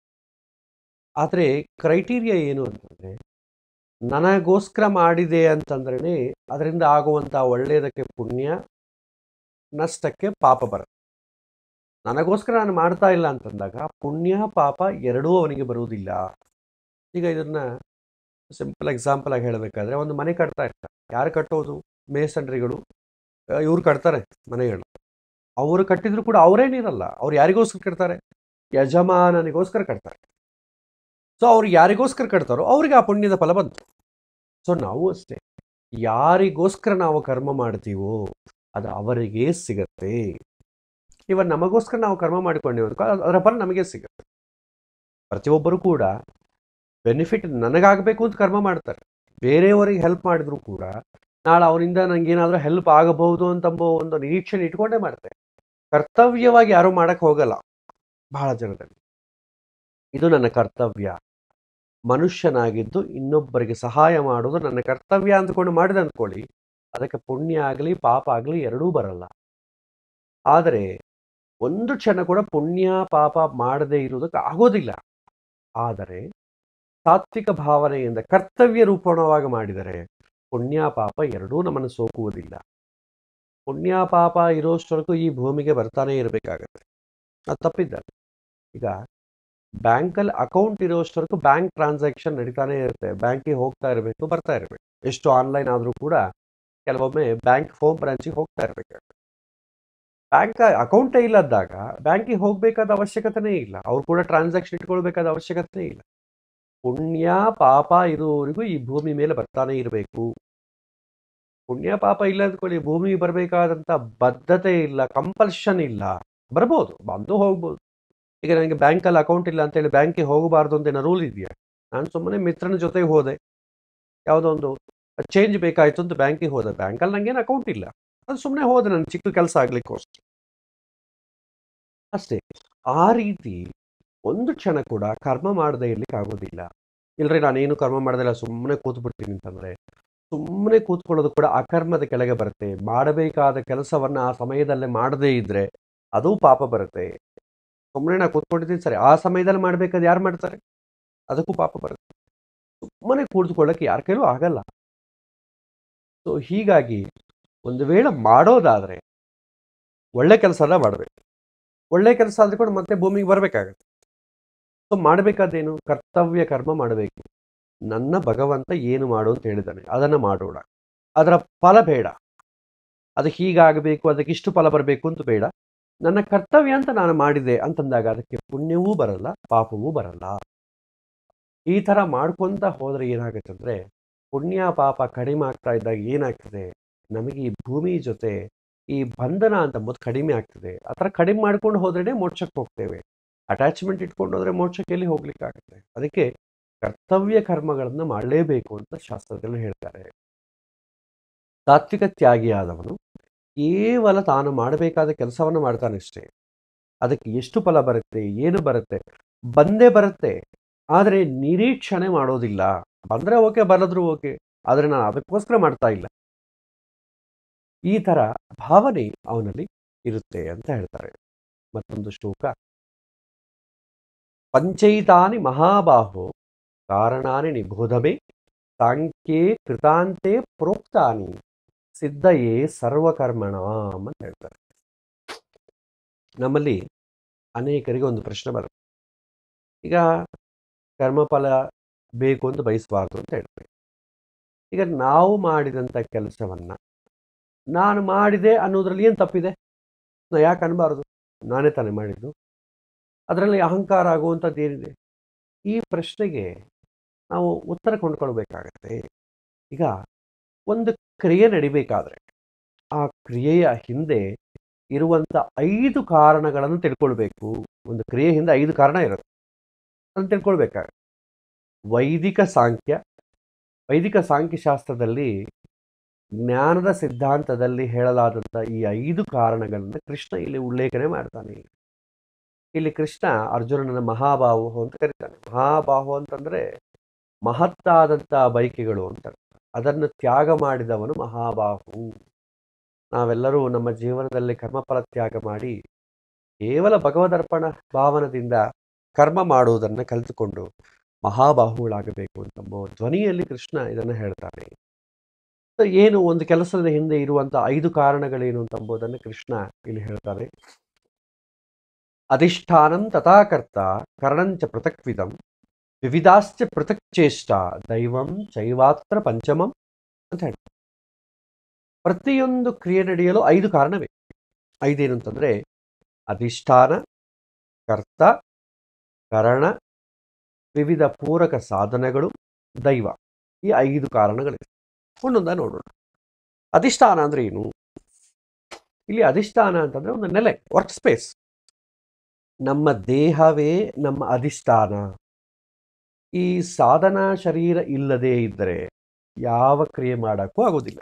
ಆದರೆ ಕ್ರೈಟೀರಿಯಾ ಏನು ಅಂತಂದರೆ ನನಗೋಸ್ಕರ ಮಾಡಿದೆ ಅಂತಂದ್ರೇ ಅದರಿಂದ ಆಗುವಂಥ ಒಳ್ಳೆಯದಕ್ಕೆ ಪುಣ್ಯ ನಷ್ಟಕ್ಕೆ ಪಾಪ ಬರುತ್ತೆ ನನಗೋಸ್ಕರ ನಾನು ಮಾಡ್ತಾ ಇಲ್ಲ ಅಂತಂದಾಗ ಪುಣ್ಯ ಪಾಪ ಎರಡೂ ಅವನಿಗೆ ಬರುವುದಿಲ್ಲ ಈಗ ಇದನ್ನ ಸಿಂಪಲ್ ಎಕ್ಸಾಂಪಲ್ ಆಗಿ ಹೇಳಬೇಕಾದ್ರೆ ಒಂದು ಮನೆ ಕಟ್ತಾ ಇರ್ತಾರೆ ಯಾರು ಕಟ್ಟೋದು ಮೇಸನ್ರಿಗಳು ಇವ್ರು ಕಟ್ತಾರೆ ಮನೆಗಳು ಅವರು ಕಟ್ಟಿದ್ರು ಕೂಡ ಅವರೇನಿರಲ್ಲ ಅವ್ರು ಯಾರಿಗೋಸ್ಕರ ಕಟ್ತಾರೆ ಯಜಮಾನನಿಗೋಸ್ಕರ ಕಟ್ತಾರೆ ಸೊ ಅವ್ರು ಯಾರಿಗೋಸ್ಕರ ಕಟ್ತಾರೋ ಅವ್ರಿಗೆ ಆ ಪುಣ್ಯದ ಫಲ ಬಂತು ಸೊ ನಾವು ಅಷ್ಟೇ ಯಾರಿಗೋಸ್ಕರ ನಾವು ಕರ್ಮ ಮಾಡ್ತೀವೋ ಅದು ಅವರಿಗೇ ಸಿಗತ್ತೆ ಇವನ್ ನಮಗೋಸ್ಕರ ನಾವು ಕರ್ಮ ಮಾಡಿಕೊಂಡೇವೆ ಅದರ ಫಲ ನಮಗೆ ಸಿಗುತ್ತೆ ಪ್ರತಿಯೊಬ್ಬರು ಕೂಡ ಬೆನಿಫಿಟ್ ನನಗಾಗಬೇಕು ಅಂತ ಕರ್ಮ ಮಾಡ್ತಾರೆ ಬೇರೆಯವರಿಗೆ ಹೆಲ್ಪ್ ಮಾಡಿದ್ರು ಕೂಡ ನಾಳೆ ಅವರಿಂದ ನನಗೇನಾದರೂ ಹೆಲ್ಪ್ ಆಗಬಹುದು ಅಂತಂಬೋ ಒಂದು ನಿರೀಕ್ಷಣೆ ಇಟ್ಕೊಂಡೇ ಮಾಡ್ತಾರೆ ಕರ್ತವ್ಯವಾಗಿ ಯಾರೂ ಮಾಡಕ್ಕೆ ಹೋಗಲ್ಲ ಬಹಳ ಜನದಲ್ಲಿ ಇದು ನನ್ನ ಕರ್ತವ್ಯ ಮನುಷ್ಯನಾಗಿದ್ದು ಇನ್ನೊಬ್ಬರಿಗೆ ಸಹಾಯ ಮಾಡೋದು ನನ್ನ ಕರ್ತವ್ಯ ಅಂದ್ಕೊಂಡು ಮಾಡಿದೆ ಅಂದ್ಕೊಳ್ಳಿ ಅದಕ್ಕೆ ಪುಣ್ಯ ಆಗಲಿ ಪಾಪ ಆಗಲಿ ಎರಡೂ ಬರಲ್ಲ ಆದರೆ ಒಂದು ಕ್ಷಣ ಕೂಡ ಪುಣ್ಯ ಪಾಪ ಮಾಡದೇ ಇರುವುದಕ್ಕೆ ಆಗೋದಿಲ್ಲ ಆದರೆ ಸಾತ್ವಿಕ ಭಾವನೆಯಿಂದ ಕರ್ತವ್ಯ ರೂಪಣವಾಗಿ ಮಾಡಿದರೆ ಪುಣ್ಯ ಪಾಪ ಎರಡೂ ನಮ್ಮನ್ನು ಸೋಕುವುದಿಲ್ಲ ಪುಣ್ಯ ಪಾಪ ಇರೋಷ್ಟವರೆಗೂ ಈ ಭೂಮಿಗೆ ಬರ್ತಾನೆ ಇರಬೇಕಾಗತ್ತೆ ಅದು ತಪ್ಪಿದ್ದಾರೆ ಈಗ ಬ್ಯಾಂಕಲ್ಲಿ ಅಕೌಂಟ್ ಇರೋಷ್ಟವರೆಗೂ ಬ್ಯಾಂಕ್ ಟ್ರಾನ್ಸಾಕ್ಷನ್ ನಡೀತಾನೆ ಇರುತ್ತೆ ಬ್ಯಾಂಕಿಗೆ ಹೋಗ್ತಾ ಇರಬೇಕು ಬರ್ತಾ ಇರಬೇಕು ಎಷ್ಟು ಆನ್ಲೈನ್ ಆದರೂ ಕೂಡ ಕೆಲವೊಮ್ಮೆ ಬ್ಯಾಂಕ್ ಹೋಮ್ ಬ್ರಾಂಚಿಗೆ ಹೋಗ್ತಾ ಇರಬೇಕಾಗುತ್ತೆ ಬ್ಯಾಂಕ್ ಅಕೌಂಟೇ ಇಲ್ಲದಾಗ ಬ್ಯಾಂಕಿಗೆ ಹೋಗಬೇಕಾದ ಅವಶ್ಯಕತೆನೇ ಇಲ್ಲ ಅವ್ರು ಕೂಡ ಟ್ರಾನ್ಸಾಕ್ಷನ್ ಇಟ್ಕೊಳ್ಬೇಕಾದ ಅವಶ್ಯಕತೆ ಇಲ್ಲ ಪುಣ್ಯ ಪಾಪ ಇರುವವರೆಗೂ ಈ ಭೂಮಿ ಮೇಲೆ ಬರ್ತಾನೆ ಇರಬೇಕು ಪುಣ್ಯ ಪಾಪ ಇಲ್ಲ ಅಂದ್ಕೊಳ್ಳಿ ಭೂಮಿಗೆ ಬರಬೇಕಾದಂಥ ಬದ್ಧತೆ ಇಲ್ಲ ಕಂಪಲ್ಷನ್ ಇಲ್ಲ ಬರ್ಬೋದು ಬಂದು ಹೋಗ್ಬೋದು ಈಗ ನನಗೆ ಬ್ಯಾಂಕಲ್ಲಿ ಅಕೌಂಟ್ ಇಲ್ಲ ಅಂತೇಳಿ ಬ್ಯಾಂಕಿಗೆ ಹೋಗಬಾರ್ದು ಅಂತ ಏನೋ ರೂಲ್ ಇದೆಯಾ ನಾನು ಸುಮ್ಮನೆ ಮಿತ್ರನ ಜೊತೆಗೆ ಹೋದೆ ಯಾವುದೋ ಒಂದು ಚೇಂಜ್ ಬೇಕಾಯಿತು ಅಂತ ಬ್ಯಾಂಕಿಗೆ ಹೋದೆ ಬ್ಯಾಂಕಲ್ಲಿ ನನಗೇನು ಅಕೌಂಟ್ ಇಲ್ಲ ಅದು ಸುಮ್ಮನೆ ಹೋದೆ ನನ್ನ ಚಿಕ್ಕ ಕೆಲಸ ಆಗ್ಲಿಕ್ಕೋಸ್ಕರ ಅಷ್ಟೇ ಆ ರೀತಿ ಒಂದು ಕ್ಷಣ ಕೂಡ ಕರ್ಮ ಮಾಡದೇ ಇರ್ಲಿಕ್ಕೆ ಆಗೋದಿಲ್ಲ ಇಲ್ರಿ ನಾನೇನು ಕರ್ಮ ಮಾಡೋದಿಲ್ಲ ಸುಮ್ಮನೆ ಕೂತ್ಬಿಡ್ತೀನಿ ಅಂತಂದ್ರೆ ಸುಮ್ಮನೆ ಕೂತ್ಕೊಳ್ಳೋದು ಕೂಡ ಅಕರ್ಮದ ಕೆಳಗೆ ಬರುತ್ತೆ ಮಾಡಬೇಕಾದ ಕೆಲಸವನ್ನ ಆ ಸಮಯದಲ್ಲೇ ಮಾಡದೇ ಇದ್ರೆ ಅದು ಪಾಪ ಬರುತ್ತೆ ಸುಮ್ಮನೆ ನಾ ಕೂತ್ಕೊಂಡಿದ್ದೀನಿ ಸರಿ ಆ ಸಮಯದಲ್ಲಿ ಮಾಡ್ಬೇಕಾದ್ರೆ ಯಾರು ಮಾಡ್ತಾರೆ ಅದಕ್ಕೂ ಪಾಪ ಬರುತ್ತೆ ಸುಮ್ಮನೆ ಕೂತ್ಕೊಳ್ಳೋಕೆ ಯಾರ ಕೈಲೂ ಆಗಲ್ಲ ಸೊ ಹೀಗಾಗಿ ಒಂದು ವೇಳೆ ಮಾಡೋದಾದ್ರೆ ಒಳ್ಳೆ ಕೆಲಸನ ಮಾಡಬೇಕು ಒಳ್ಳೆ ಕೆಲಸ ಆದ್ರೆ ಕೂಡ ಮತ್ತೆ ಭೂಮಿಗೆ ಬರಬೇಕಾಗತ್ತೆ ಸೊ ಮಾಡಬೇಕಾದೇನು ಕರ್ತವ್ಯ ಕರ್ಮ ಮಾಡಬೇಕು ನನ್ನ ಭಗವಂತ ಏನು ಮಾಡು ಅಂತ ಹೇಳಿದ್ದಾನೆ ಅದನ್ನು ಮಾಡೋಣ ಅದರ ಫಲ ಬೇಡ ಅದು ಹೀಗಾಗಬೇಕು ಅದಕ್ಕೆ ಇಷ್ಟು ಫಲ ಬರಬೇಕು ಅಂತ ಬೇಡ ನನ್ನ ಕರ್ತವ್ಯ ಅಂತ ನಾನು ಮಾಡಿದೆ ಅಂತಂದಾಗ ಅದಕ್ಕೆ ಪುಣ್ಯವೂ ಬರಲ್ಲ ಪಾಪವೂ ಬರಲ್ಲ ಈ ಥರ ಮಾಡ್ಕೊಂತ ಹೋದರೆ ಏನಾಗುತ್ತೆ ಅಂದರೆ ಪುಣ್ಯ ಪಾಪ ಕಡಿಮೆ ಆಗ್ತಾ ಇದ್ದಾಗ ಏನಾಗ್ತದೆ ನಮಗೆ ಈ ಭೂಮಿ ಜೊತೆ ಈ ಬಂಧನ ಅಂತಂಬುದು ಕಡಿಮೆ ಆಗ್ತದೆ ಆ ಥರ ಕಡಿಮೆ ಮಾಡ್ಕೊಂಡು ಹೋದ್ರೇ ಮೋಕ್ಷಕ್ಕೆ ಹೋಗ್ತೇವೆ ಅಟ್ಯಾಚ್ಮೆಂಟ್ ಇಟ್ಕೊಂಡು ಹೋದ್ರೆ ಮೋಕ್ಷಕ್ಕೆ ಎಲ್ಲಿ ಹೋಗ್ಲಿಕ್ಕಾಗತ್ತೆ ಅದಕ್ಕೆ ಕರ್ತವ್ಯ ಕರ್ಮಗಳನ್ನು ಮಾಡಲೇಬೇಕು ಅಂತ ಶಾಸ್ತ್ರದಲ್ಲಿ ಹೇಳ್ತಾರೆ ತಾತ್ವಿಕ ತ್ಯಾಗಿಯಾದವನು ಕೇವಲ ತಾನು ಮಾಡಬೇಕಾದ ಕೆಲಸವನ್ನು ಮಾಡ್ತಾನಷ್ಟೇ ಅದಕ್ಕೆ ಎಷ್ಟು ಫಲ ಬರುತ್ತೆ ಏನು ಬರುತ್ತೆ ಬಂದೇ ಬರುತ್ತೆ ಆದರೆ ನಿರೀಕ್ಷಣೆ ಮಾಡೋದಿಲ್ಲ ಬಂದರೆ ಓಕೆ ಬರದ್ರು ಓಕೆ ಆದರೆ ನಾನು ಅದಕ್ಕೋಸ್ಕರ ಮಾಡ್ತಾ ಇಲ್ಲ ಈ ಥರ ಭಾವನೆ ಅವನಲ್ಲಿ ಇರುತ್ತೆ ಅಂತ ಹೇಳ್ತಾರೆ ಮತ್ತೊಂದು ಶ್ಲೋಕ ಪಂಚೈತಾನಿ ಮಹಾಬಾಹೋ ಕಾರಣಾನಿ ನಿಬೋಧಮೆ ಸಾಂಖ್ಯೇ ಕೃತಾಂತೆ ಪ್ರೋಕ್ತಾನಿ ಸಿದ್ಧಯೇ ಸರ್ವಕರ್ಮಣ ಅಂತ ಹೇಳ್ತಾರೆ ನಮ್ಮಲ್ಲಿ ಅನೇಕರಿಗೆ ಒಂದು ಪ್ರಶ್ನೆ ಬರುತ್ತೆ ಈಗ ಕರ್ಮಫಲ ಬೇಕು ಅಂತ ಬಯಸಬಾರ್ದು ಅಂತ ಹೇಳ್ತಾರೆ ಈಗ ನಾವು ಮಾಡಿದಂಥ ಕೆಲಸವನ್ನು ನಾನು ಮಾಡಿದೆ ಅನ್ನೋದ್ರಲ್ಲಿ ಏನು ತಪ್ಪಿದೆ ನಾ ಯಾಕೆ ಅನ್ಬಾರ್ದು ನಾನೇ ತಾನೇ ಮಾಡಿದ್ದು ಅದರಲ್ಲಿ ಅಹಂಕಾರ ಆಗುವಂಥದ್ದು ಏನಿದೆ ಈ ಪ್ರಶ್ನೆಗೆ ನಾವು ಉತ್ತರ ಕೊಂಡ್ಕೊಳ್ಬೇಕಾಗತ್ತೆ ಈಗ ಒಂದು ಕ್ರಿಯೆ ನಡಿಬೇಕಾದ್ರೆ ಆ ಕ್ರಿಯೆಯ ಹಿಂದೆ ಇರುವಂಥ ಐದು ಕಾರಣಗಳನ್ನು ತಿಳ್ಕೊಳ್ಬೇಕು ಒಂದು ಕ್ರಿಯೆ ಹಿಂದೆ ಐದು ಕಾರಣ ಇರುತ್ತೆ ಅದನ್ನು ತಿಳ್ಕೊಳ್ಬೇಕಾಗತ್ತೆ ವೈದಿಕ ಸಾಂಖ್ಯ ವೈದಿಕ ಸಾಂಖ್ಯಶಾಸ್ತ್ರದಲ್ಲಿ ಜ್ಞಾನದ ಸಿದ್ಧಾಂತದಲ್ಲಿ ಹೇಳಲಾದಂಥ ಈ ಐದು ಕಾರಣಗಳನ್ನು ಕೃಷ್ಣ ಇಲ್ಲಿ ಉಲ್ಲೇಖನೆ ಮಾಡ್ತಾನೆ ಇಲ್ಲಿ ಕೃಷ್ಣ ಅರ್ಜುನನ ಮಹಾಬಾಹು ಅಂತ ಕರೀತಾನೆ ಮಹಾಬಾಹು ಅಂತಂದ್ರೆ ಮಹತ್ತಾದಂಥ ಬೈಕೆಗಳು ಅಂತ ಅದನ್ನು ತ್ಯಾಗ ಮಾಡಿದವನು ಮಹಾಬಾಹು ನಾವೆಲ್ಲರೂ ನಮ್ಮ ಜೀವನದಲ್ಲಿ ಕರ್ಮಫಲ ತ್ಯಾಗ ಮಾಡಿ ಕೇವಲ ಭಗವದರ್ಪಣ ಭಾವನದಿಂದ ಕರ್ಮ ಮಾಡುವುದನ್ನು ಕಲಿತುಕೊಂಡು ಮಹಾಬಾಹುಗಳಾಗಬೇಕು ಅಂತಂಬೋ ಧ್ವನಿಯಲ್ಲಿ ಕೃಷ್ಣ ಇದನ್ನು ಹೇಳ್ತಾನೆ ಸೊ ಏನು ಒಂದು ಕೆಲಸದ ಹಿಂದೆ ಇರುವಂಥ ಐದು ಕಾರಣಗಳೇನು ಅಂತಂಬುದನ್ನು ಕೃಷ್ಣ ಇಲ್ಲಿ ಹೇಳ್ತಾನೆ ಅಧಿಷ್ಠಾನಂ ತಥಾಕರ್ತ ಕರ್ಣಂಚ ಪೃಥಕ್ವಿದಂ ವಿವಿಧಾಶ್ಚ ಪೃಥಕ್ ಚೇಷ್ಟ ದೈವಂ ಚೈವಾತ್ರ ಪಂಚಮಂ ಅಂತ ಹೇಳ್ತಾರೆ ಪ್ರತಿಯೊಂದು ಕ್ರಿಯೆ ನಡೆಯಲು ಐದು ಕಾರಣವೇ ಐದೇನು ಅಂತಂದ್ರೆ ಅಧಿಷ್ಠಾನ ಕರ್ತ ಕರಣ ವಿವಿಧ ಪೂರಕ ಸಾಧನಗಳು ದೈವ ಈ ಐದು ಕಾರಣಗಳಿವೆ ಒಂದೊಂದ ನೋಡೋಣ ಅಧಿಷ್ಠಾನ ಅಂದ್ರೆ ಏನು ಇಲ್ಲಿ ಅಧಿಷ್ಠಾನ ಅಂತಂದ್ರೆ ಒಂದು ನೆಲೆ ವರ್ಕ್ ಸ್ಪೇಸ್ ನಮ್ಮ ದೇಹವೇ ನಮ್ಮ ಅಧಿಷ್ಠಾನ ಈ ಸಾಧನ ಶರೀರ ಇಲ್ಲದೇ ಇದ್ದರೆ ಯಾವ ಕ್ರಿಯೆ ಮಾಡೋಕ್ಕೂ ಆಗೋದಿಲ್ಲ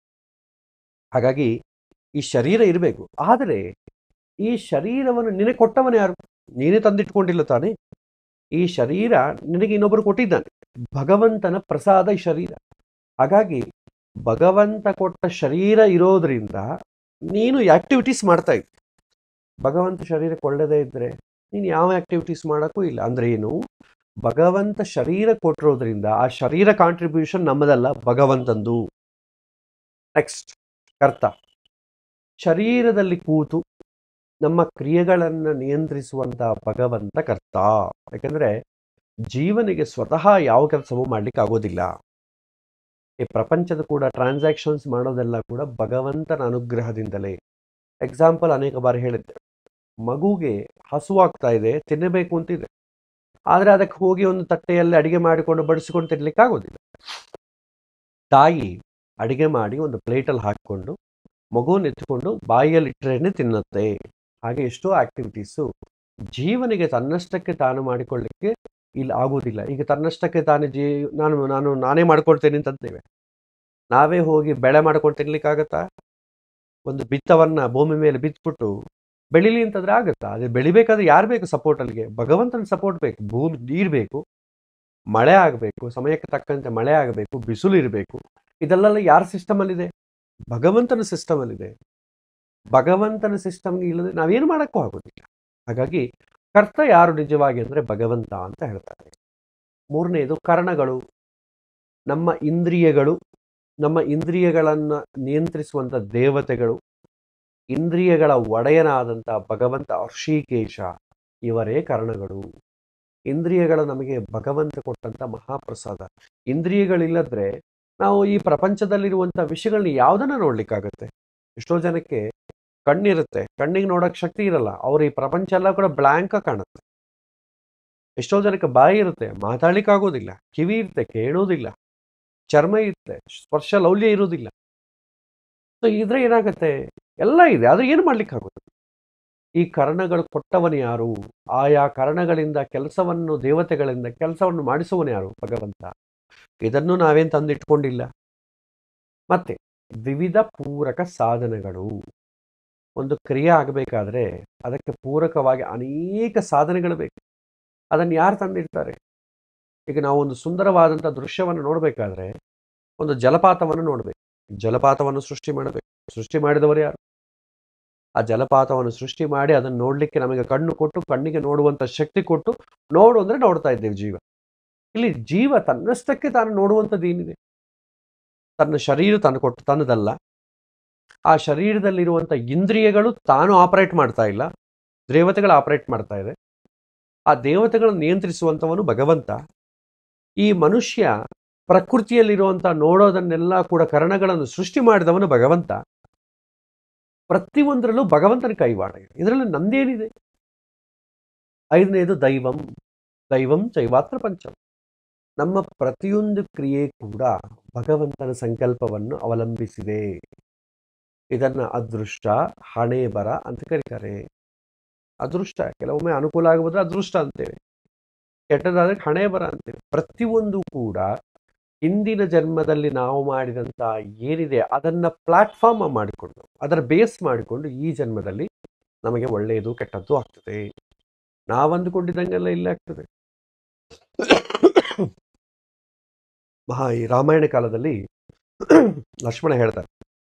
ಹಾಗಾಗಿ ಈ ಶರೀರ ಇರಬೇಕು ಆದರೆ ಈ ಶರೀರವನ್ನು ನಿನಗೆ ಕೊಟ್ಟವನು ಯಾರು ನೀನೇ ತಂದಿಟ್ಕೊಂಡಿಲ್ಲ ತಾನೇ ಈ ಶರೀರ ನಿನಗೆ ಇನ್ನೊಬ್ಬರು ಕೊಟ್ಟಿದ್ದಾನೆ ಭಗವಂತನ ಪ್ರಸಾದ ಈ ಶರೀರ ಹಾಗಾಗಿ ಭಗವಂತ ಕೊಟ್ಟ ಶರೀರ ಇರೋದ್ರಿಂದ ನೀನು ಆಕ್ಟಿವಿಟೀಸ್ ಮಾಡ್ತಾ ಇದ್ದಿ ಭಗವಂತ ಶರೀರ ಕೊಳ್ಳದೇ ಇದ್ದರೆ ನೀನು ಯಾವ ಆಕ್ಟಿವಿಟೀಸ್ ಮಾಡೋಕ್ಕೂ ಇಲ್ಲ ಅಂದರೆ ಏನು ಭಗವಂತ ಶರೀರ ಕೊಟ್ಟಿರೋದ್ರಿಂದ ಆ ಶರೀರ ಕಾಂಟ್ರಿಬ್ಯೂಷನ್ ನಮ್ಮದಲ್ಲ ಭಗವಂತಂದು ನೆಕ್ಸ್ಟ್ ಕರ್ತ ಶರೀರದಲ್ಲಿ ಕೂತು ನಮ್ಮ ಕ್ರಿಯೆಗಳನ್ನು ನಿಯಂತ್ರಿಸುವಂಥ ಭಗವಂತ ಕರ್ತ ಯಾಕಂದರೆ ಜೀವನಿಗೆ ಸ್ವತಃ ಯಾವ ಕೆಲಸವೂ ಮಾಡ್ಲಿಕ್ಕೆ ಆಗೋದಿಲ್ಲ ಈ ಪ್ರಪಂಚದ ಕೂಡ ಟ್ರಾನ್ಸಾಕ್ಷನ್ಸ್ ಮಾಡೋದೆಲ್ಲ ಕೂಡ ಭಗವಂತನ ಅನುಗ್ರಹದಿಂದಲೇ ಎಕ್ಸಾಂಪಲ್ ಅನೇಕ ಬಾರಿ ಹೇಳಿದ್ದೆ ಮಗುಗೆ ಹಸುವಾಗ್ತಾ ಇದೆ ತಿನ್ನಬೇಕು ಅಂತಿದೆ ಆದರೆ ಅದಕ್ಕೆ ಹೋಗಿ ಒಂದು ತಟ್ಟೆಯಲ್ಲಿ ಅಡಿಗೆ ಮಾಡಿಕೊಂಡು ಬಡಿಸಿಕೊಂಡು ತಿನ್ಲಿಕ್ಕೆ ಆಗೋದಿಲ್ಲ ತಾಯಿ ಅಡಿಗೆ ಮಾಡಿ ಒಂದು ಪ್ಲೇಟಲ್ಲಿ ಹಾಕಿಕೊಂಡು ಮಗುವನ್ನು ಎತ್ಕೊಂಡು ಬಾಯಿಯಲ್ಲಿ ಇಟ್ಟರೆ ತಿನ್ನುತ್ತೆ ಹಾಗೆ ಎಷ್ಟೋ ಆಕ್ಟಿವಿಟೀಸು ಜೀವನಿಗೆ ತನ್ನಷ್ಟಕ್ಕೆ ತಾನು ಮಾಡಿಕೊಳ್ಳಿಕ್ಕೆ ಇಲ್ಲಿ ಆಗೋದಿಲ್ಲ ಈಗ ತನ್ನಷ್ಟಕ್ಕೆ ತಾನು ಜೀ ನಾನು ನಾನು ನಾನೇ ಮಾಡ್ಕೊಳ್ತೇನೆ ಅಂತಂತೇವೆ ನಾವೇ ಹೋಗಿ ಬೆಳೆ ಮಾಡ್ಕೊಂಡು ತಿನ್ಲಿಕ್ಕಾಗತ್ತಾ ಒಂದು ಬಿತ್ತವನ್ನ ಭೂಮಿ ಮೇಲೆ ಬಿತ್ಬಿಟ್ಟು ಬೆಳಿಲಿ ಅಂತಂದ್ರೆ ಆಗುತ್ತಾ ಅದು ಬೆಳಿಬೇಕಾದ್ರೆ ಯಾರು ಬೇಕು ಸಪೋರ್ಟ್ ಅಲ್ಲಿಗೆ ಭಗವಂತನ ಸಪೋರ್ಟ್ ಬೇಕು ಭೂಮಿ ನೀರು ಬೇಕು ಮಳೆ ಆಗಬೇಕು ಸಮಯಕ್ಕೆ ತಕ್ಕಂತೆ ಮಳೆ ಆಗಬೇಕು ಬಿಸಿಲು ಇರಬೇಕು ಇದೆಲ್ಲ ಯಾರ ಸಿಸ್ಟಮಲ್ಲಿದೆ ಭಗವಂತನ ಸಿಸ್ಟಮಲ್ಲಿದೆ ಭಗವಂತನ ಸಿಸ್ಟಮ್ಗೆ ಇಲ್ಲದೆ ನಾವೇನು ಮಾಡೋಕ್ಕೂ ಆಗೋದಿಲ್ಲ ಹಾಗಾಗಿ ಕರ್ತ ಯಾರು ನಿಜವಾಗಿ ಅಂದರೆ ಭಗವಂತ ಅಂತ ಹೇಳ್ತಾರೆ ಮೂರನೇದು ಕರ್ಣಗಳು ನಮ್ಮ ಇಂದ್ರಿಯಗಳು ನಮ್ಮ ಇಂದ್ರಿಯಗಳನ್ನು ನಿಯಂತ್ರಿಸುವಂಥ ದೇವತೆಗಳು ಇಂದ್ರಿಯಗಳ ಒಡೆಯನಾದಂಥ ಭಗವಂತ ಋಷಿಕೇಶ ಇವರೇ ಕರ್ಣಗಳು ಇಂದ್ರಿಯಗಳು ನಮಗೆ ಭಗವಂತ ಕೊಟ್ಟಂಥ ಮಹಾಪ್ರಸಾದ ಇಂದ್ರಿಯಗಳಿಲ್ಲದ್ರೆ ನಾವು ಈ ಪ್ರಪಂಚದಲ್ಲಿರುವಂಥ ವಿಷಯಗಳನ್ನ ಯಾವುದನ್ನ ನೋಡ್ಲಿಕ್ಕಾಗತ್ತೆ ಎಷ್ಟೋ ಜನಕ್ಕೆ ಕಣ್ಣಿರುತ್ತೆ ಕಣ್ಣಿಗೆ ನೋಡೋಕೆ ಶಕ್ತಿ ಇರಲ್ಲ ಅವ್ರ ಈ ಪ್ರಪಂಚ ಎಲ್ಲ ಕೂಡ ಬ್ಲ್ಯಾಂಕ್ ಕಾಣುತ್ತೆ ಎಷ್ಟೋ ಜನಕ್ಕೆ ಬಾಯಿ ಇರುತ್ತೆ ಮಾತಾಡ್ಲಿಕ್ಕೆ ಆಗೋದಿಲ್ಲ ಕಿವಿ ಇರುತ್ತೆ ಕೇಳೋದಿಲ್ಲ ಚರ್ಮ ಇರುತ್ತೆ ಸ್ಪರ್ಶ ಲೌಲ್ಯ ಇರೋದಿಲ್ಲ ಸೊ ಇದ್ರೆ ಏನಾಗುತ್ತೆ ಎಲ್ಲ ಇದೆ ಆದ್ರೆ ಏನು ಮಾಡ್ಲಿಕ್ಕೆ ಆಗೋದಿಲ್ಲ ಈ ಕರ್ಣಗಳು ಕೊಟ್ಟವನು ಯಾರು ಆಯಾ ಕರ್ಣಗಳಿಂದ ಕೆಲಸವನ್ನು ದೇವತೆಗಳಿಂದ ಕೆಲಸವನ್ನು ಮಾಡಿಸುವನು ಯಾರು ಭಗವಂತ ಇದನ್ನು ನಾವೇನು ತಂದಿಟ್ಕೊಂಡಿಲ್ಲ ಮತ್ತೆ ವಿವಿಧ ಪೂರಕ ಸಾಧನಗಳು ಒಂದು ಕ್ರಿಯೆ ಆಗಬೇಕಾದ್ರೆ ಅದಕ್ಕೆ ಪೂರಕವಾಗಿ ಅನೇಕ ಸಾಧನೆಗಳು ಬೇಕು ಅದನ್ನು ಯಾರು ತಂದಿಡ್ತಾರೆ ಈಗ ನಾವು ಒಂದು ಸುಂದರವಾದಂಥ ದೃಶ್ಯವನ್ನು ನೋಡಬೇಕಾದ್ರೆ ಒಂದು ಜಲಪಾತವನ್ನು ನೋಡಬೇಕು ಜಲಪಾತವನ್ನು ಸೃಷ್ಟಿ ಮಾಡಬೇಕು ಸೃಷ್ಟಿ ಮಾಡಿದವರು ಯಾರು ಆ ಜಲಪಾತವನ್ನು ಸೃಷ್ಟಿ ಮಾಡಿ ಅದನ್ನು ನೋಡಲಿಕ್ಕೆ ನಮಗೆ ಕಣ್ಣು ಕೊಟ್ಟು ಕಣ್ಣಿಗೆ ನೋಡುವಂಥ ಶಕ್ತಿ ಕೊಟ್ಟು ನೋಡು ಅಂದರೆ ನೋಡ್ತಾ ಇದ್ದೇವೆ ಜೀವ ಇಲ್ಲಿ ಜೀವ ತನ್ನಷ್ಟಕ್ಕೆ ತಾನು ನೋಡುವಂಥದ್ದು ಏನಿದೆ ತನ್ನ ಶರೀರ ತಾನು ಕೊಟ್ಟು ತನ್ನದಲ್ಲ ಆ ಶರೀರದಲ್ಲಿರುವಂಥ ಇಂದ್ರಿಯಗಳು ತಾನು ಆಪರೇಟ್ ಮಾಡ್ತಾ ಇಲ್ಲ ದೇವತೆಗಳು ಆಪರೇಟ್ ಮಾಡ್ತಾ ಇದೆ ಆ ದೇವತೆಗಳನ್ನು ನಿಯಂತ್ರಿಸುವಂಥವನು ಭಗವಂತ ಈ ಮನುಷ್ಯ ಪ್ರಕೃತಿಯಲ್ಲಿರುವಂಥ ನೋಡೋದನ್ನೆಲ್ಲ ಕೂಡ ಕರಣಗಳನ್ನು ಸೃಷ್ಟಿ ಮಾಡಿದವನು ಭಗವಂತ ಪ್ರತಿಯೊಂದರಲ್ಲೂ ಭಗವಂತನ ಕೈವಾಡ ಇದೆ ಇದರಲ್ಲಿ ನಂದೇನಿದೆ ಐದನೇದು ದೈವಂ ದೈವಂ ಚೈವಾತ್ರ ಪಂಚಮ ನಮ್ಮ ಪ್ರತಿಯೊಂದು ಕ್ರಿಯೆ ಕೂಡ ಭಗವಂತನ ಸಂಕಲ್ಪವನ್ನು ಅವಲಂಬಿಸಿದೆ ಇದನ್ನ ಅದೃಷ್ಟ ಹಣೆ ಬರ ಅಂತ ಕರೀತಾರೆ ಅದೃಷ್ಟ ಕೆಲವೊಮ್ಮೆ ಅನುಕೂಲ ಆಗಬೋದ್ರೆ ಅದೃಷ್ಟ ಅಂತೇವೆ ಕೆಟ್ಟದಾದ್ರೆ ಹಣೆ ಬರ ಅಂತೇವೆ ಪ್ರತಿಯೊಂದು ಕೂಡ ಹಿಂದಿನ ಜನ್ಮದಲ್ಲಿ ನಾವು ಮಾಡಿದಂಥ ಏನಿದೆ ಅದನ್ನ ಪ್ಲಾಟ್ಫಾರ್ಮ್ ಮಾಡಿಕೊಂಡು ಅದರ ಬೇಸ್ ಮಾಡಿಕೊಂಡು ಈ ಜನ್ಮದಲ್ಲಿ ನಮಗೆ ಒಳ್ಳೆಯದು ಕೆಟ್ಟದ್ದು ಆಗ್ತದೆ ನಾವು ಅಂದುಕೊಂಡಿದ್ದಂಗೆಲ್ಲ ಇಲ್ಲೇ ಆಗ್ತದೆ ಮಹಾ ಈ ರಾಮಾಯಣ ಕಾಲದಲ್ಲಿ ಲಕ್ಷ್ಮಣ ಹೇಳ್ತಾರೆ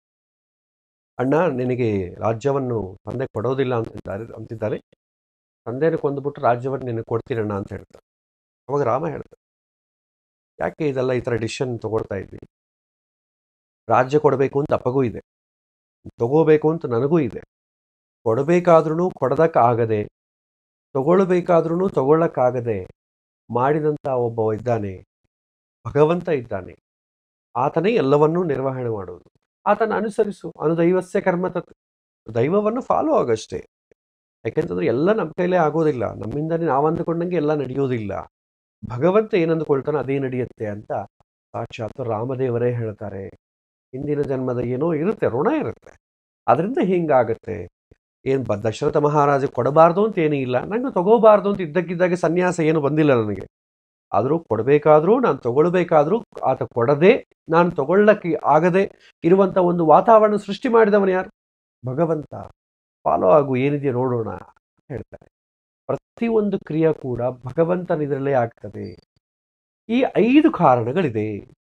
ಅಣ್ಣ ನಿನಗೆ ರಾಜ್ಯವನ್ನು ತಂದೆ ಕೊಡೋದಿಲ್ಲ ಅಂತಿದ್ದಾರೆ ಅಂತಿದ್ದಾರೆ ತಂದೆನ ಕೊಂದುಬಿಟ್ಟು ರಾಜ್ಯವನ್ನು ನಿನಗೆ ಕೊಡ್ತೀರಣ್ಣ ಅಂತ ಹೇಳ್ತಾರೆ ಅವಾಗ ರಾಮ ಹೇಳ್ತಾರೆ ಯಾಕೆ ಇದೆಲ್ಲ ಈ ಥರ ಡಿಸಿಷನ್ ತಗೊಳ್ತಾ ಇದ್ವಿ ರಾಜ್ಯ ಕೊಡಬೇಕು ಅಂತ ಅಪ್ಪಗೂ ಇದೆ ತಗೋಬೇಕು ಅಂತ ನನಗೂ ಇದೆ ಕೊಡಬೇಕಾದ್ರೂ ಕೊಡೋದಕ್ಕಾಗದೆ ತಗೊಳ್ಬೇಕಾದ್ರೂ ತಗೊಳ್ಳಕ್ಕಾಗದೆ ಮಾಡಿದಂಥ ಒಬ್ಬ ಇದ್ದಾನೆ ಭಗವಂತ ಇದ್ದಾನೆ ಆತನೇ ಎಲ್ಲವನ್ನೂ ನಿರ್ವಹಣೆ ಮಾಡುವುದು ಆತನ ಅನುಸರಿಸು ಅನುದೈವಸ್ಯ ಕರ್ಮ ತತ್ ದೈವವನ್ನು ಫಾಲೋ ಆಗಷ್ಟೇ ಯಾಕೆಂತಂದ್ರೆ ಎಲ್ಲ ನಮ್ಮ ಕೈಲೇ ಆಗೋದಿಲ್ಲ ನಮ್ಮಿಂದನೇ ನಾವು ಅಂದುಕೊಂಡಂಗೆ ಎಲ್ಲ ನಡೆಯೋದಿಲ್ಲ ಭಗವಂತ ಏನಂದುಕೊಳ್ತಾನೋ ಅದೇ ನಡೆಯುತ್ತೆ ಅಂತ ಸಾಕ್ಷಾತ್ ರಾಮದೇವರೇ ಹೇಳ್ತಾರೆ ಹಿಂದಿನ ಜನ್ಮದ ಏನೋ ಇರುತ್ತೆ ಋಣ ಇರುತ್ತೆ ಅದರಿಂದ ಹಿಂಗಾಗತ್ತೆ ಏನು ಬ ದಶರಥ ಮಹಾರಾಜ ಕೊಡಬಾರ್ದು ಅಂತ ಏನೂ ಇಲ್ಲ ನಂಗೆ ತಗೋಬಾರ್ದು ಅಂತ ಇದ್ದಕ್ಕಿದ್ದಾಗೆ ಸನ್ಯಾಸ ಏನು ಬಂದಿಲ್ಲ ನನಗೆ ಆದರೂ ಕೊಡಬೇಕಾದ್ರೂ ನಾನು ತಗೊಳ್ಬೇಕಾದ್ರೂ ಆತ ಕೊಡದೆ ನಾನು ತಗೊಳ್ಳಕ್ಕೆ ಆಗದೆ ಇರುವಂಥ ಒಂದು ವಾತಾವರಣ ಸೃಷ್ಟಿ ಮಾಡಿದವನು ಯಾರು ಭಗವಂತ ಫಾಲೋ ಆಗು ಏನಿದೆ ನೋಡೋಣ ಅಂತ ಹೇಳ್ತಾರೆ ಪ್ರತಿಯೊಂದು ಕ್ರಿಯೆ ಕೂಡ ಭಗವಂತನ ಇದರಲ್ಲೇ ಆಗ್ತದೆ ಈ ಐದು ಕಾರಣಗಳಿದೆ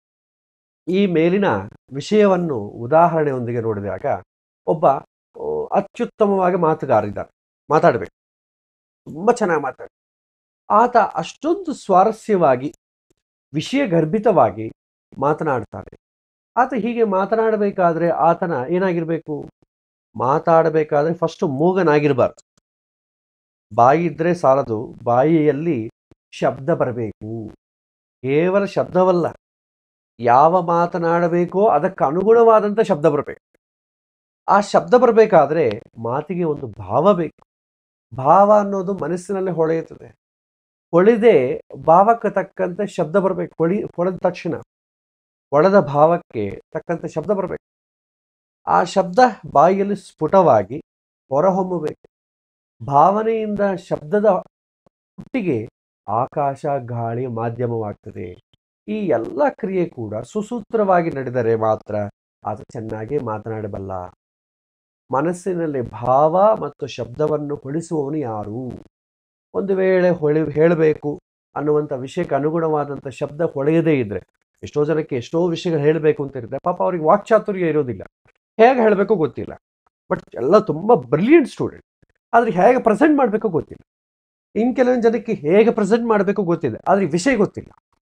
ಈ ಮೇಲಿನ ವಿಷಯವನ್ನು ಉದಾಹರಣೆಯೊಂದಿಗೆ ನೋಡಿದಾಗ ಒಬ್ಬ ಆ, ಅತ್ಯುತ್ತಮವಾಗಿ ಮಾತುಗಾರ ಇದ್ದಾನೆ ಮಾತಾಡಬೇಕು ತುಂಬ ಚೆನ್ನಾಗಿ ಮಾತಾಡ ಆತ ಅಷ್ಟೊಂದು ಸ್ವಾರಸ್ಯವಾಗಿ ವಿಷಯ ಗರ್ಭಿತವಾಗಿ ಮಾತನಾಡ್ತಾನೆ ಆತ ಹೀಗೆ ಮಾತನಾಡಬೇಕಾದ್ರೆ ಆತನ ಏನಾಗಿರ್ಬೇಕು ಮಾತಾಡಬೇಕಾದ್ರೆ ಫಸ್ಟ್ ಮೂಗನಾಗಿರಬಾರ್ದು ಬಾಯಿ ಇದ್ರೆ ಸಾಲದು ಬಾಯಿಯಲ್ಲಿ ಶಬ್ದ ಬರಬೇಕು ಕೇವಲ ಶಬ್ದವಲ್ಲ ಯಾವ ಮಾತನಾಡಬೇಕೋ ಅದಕ್ಕೆ ಅನುಗುಣವಾದಂಥ ಶಬ್ದ ಬರಬೇಕು ಆ ಶಬ್ದ ಬರಬೇಕಾದ್ರೆ ಮಾತಿಗೆ ಒಂದು ಭಾವ ಬೇಕು ಭಾವ ಅನ್ನೋದು ಮನಸ್ಸಿನಲ್ಲಿ ಹೊಳೆಯುತ್ತದೆ ಹೊಳೆದೇ ಭಾವಕ್ಕೆ ತಕ್ಕಂತೆ ಶಬ್ದ ಬರಬೇಕು ಹೊಳಿ ಹೊಳೆದ ತಕ್ಷಣ ಹೊಳೆದ ಭಾವಕ್ಕೆ ತಕ್ಕಂತೆ ಶಬ್ದ ಬರಬೇಕು ಆ ಶಬ್ದ ಬಾಯಿಯಲ್ಲಿ ಸ್ಫುಟವಾಗಿ ಹೊರಹೊಮ್ಮಬೇಕು ಭಾವನೆಯಿಂದ ಶಬ್ದದ ಹುಟ್ಟಿಗೆ ಆಕಾಶ ಗಾಳಿ ಮಾಧ್ಯಮವಾಗ್ತದೆ ಈ ಎಲ್ಲ ಕ್ರಿಯೆ ಕೂಡ ಸುಸೂತ್ರವಾಗಿ ನಡೆದರೆ ಮಾತ್ರ ಅದು ಚೆನ್ನಾಗಿ ಮಾತನಾಡಬಲ್ಲ ಮನಸ್ಸಿನಲ್ಲಿ ಭಾವ ಮತ್ತು ಶಬ್ದವನ್ನು ಹೊಳಿಸುವವನು ಯಾರು ಒಂದು ವೇಳೆ ಹೊಳಿ ಹೇಳಬೇಕು ಅನ್ನುವಂಥ ವಿಷಯಕ್ಕೆ ಅನುಗುಣವಾದಂಥ ಶಬ್ದ ಹೊಳೆಯದೇ ಇದ್ರೆ ಎಷ್ಟೋ ಜನಕ್ಕೆ ಎಷ್ಟೋ ವಿಷಯಗಳು ಹೇಳಬೇಕು ಅಂತ ಇರುತ್ತೆ ಪಾಪ ಅವ್ರಿಗೆ ವಾಕ್ಚಾತುರ್ಯ ಇರೋದಿಲ್ಲ ಹೇಗೆ ಹೇಳಬೇಕು ಗೊತ್ತಿಲ್ಲ ಬಟ್ ಎಲ್ಲ ತುಂಬ ಬ್ರಿಲಿಯಂಟ್ ಸ್ಟೂಡೆಂಟ್ ಆದರೆ ಹೇಗೆ ಪ್ರೆಸೆಂಟ್ ಮಾಡಬೇಕು ಗೊತ್ತಿಲ್ಲ ಇನ್ನು ಕೆಲವೊಂದು ಜನಕ್ಕೆ ಹೇಗೆ ಪ್ರೆಸೆಂಟ್ ಮಾಡಬೇಕು ಗೊತ್ತಿದೆ ಆದರೆ ವಿಷಯ ಗೊತ್ತಿಲ್ಲ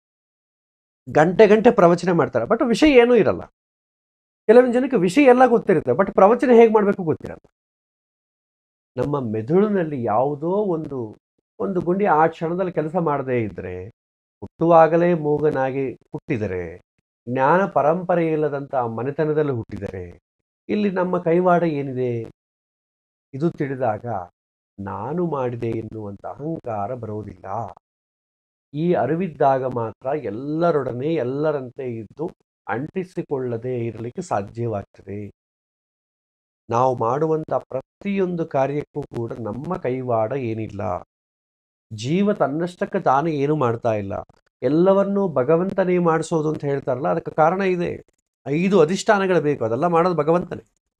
ಗಂಟೆ ಗಂಟೆ ಪ್ರವಚನ ಮಾಡ್ತಾರೆ ಬಟ್ ವಿಷಯ ಏನೂ ಇರಲ್ಲ ಕೆಲವೊಂದು ಜನಕ್ಕೆ ವಿಷಯ ಎಲ್ಲ ಗೊತ್ತಿರುತ್ತೆ ಬಟ್ ಪ್ರವಚನ ಹೇಗೆ ಮಾಡಬೇಕು ಗೊತ್ತಿರಲ್ಲ ನಮ್ಮ ಮೆದುಳಿನಲ್ಲಿ ಯಾವುದೋ ಒಂದು ಒಂದು ಗುಂಡಿ ಆ ಕ್ಷಣದಲ್ಲಿ ಕೆಲಸ ಮಾಡದೇ ಇದ್ದರೆ ಹುಟ್ಟುವಾಗಲೇ ಮೂಗನಾಗಿ ಹುಟ್ಟಿದರೆ ಜ್ಞಾನ ಪರಂಪರೆ ಇಲ್ಲದಂಥ ಮನೆತನದಲ್ಲಿ ಹುಟ್ಟಿದರೆ ಇಲ್ಲಿ ನಮ್ಮ ಕೈವಾಡ ಏನಿದೆ ಇದು ತಿಳಿದಾಗ ನಾನು ಮಾಡಿದೆ ಎನ್ನುವಂಥ ಅಹಂಕಾರ ಬರೋದಿಲ್ಲ ಈ ಅರಿವಿದ್ದಾಗ ಮಾತ್ರ ಎಲ್ಲರೊಡನೆ ಎಲ್ಲರಂತೆ ಇದ್ದು ಅಂಟಿಸಿಕೊಳ್ಳದೆ ಇರಲಿಕ್ಕೆ ಸಾಧ್ಯವಾಗ್ತದೆ ನಾವು ಮಾಡುವಂಥ ಪ್ರತಿಯೊಂದು ಕಾರ್ಯಕ್ಕೂ ಕೂಡ ನಮ್ಮ ಕೈವಾಡ ಏನಿಲ್ಲ ಜೀವ ತನ್ನಷ್ಟಕ್ಕೆ ತಾನೇ ಏನು ಮಾಡ್ತಾ ಇಲ್ಲ ಎಲ್ಲವನ್ನೂ ಭಗವಂತನೇ ಮಾಡಿಸೋದು ಅಂತ ಹೇಳ್ತಾರಲ್ಲ ಅದಕ್ಕೆ ಕಾರಣ ಇದೆ ಐದು ಅಧಿಷ್ಠಾನಗಳು ಬೇಕು ಅದೆಲ್ಲ ಮಾಡೋದು ಭಗವಂತನೇ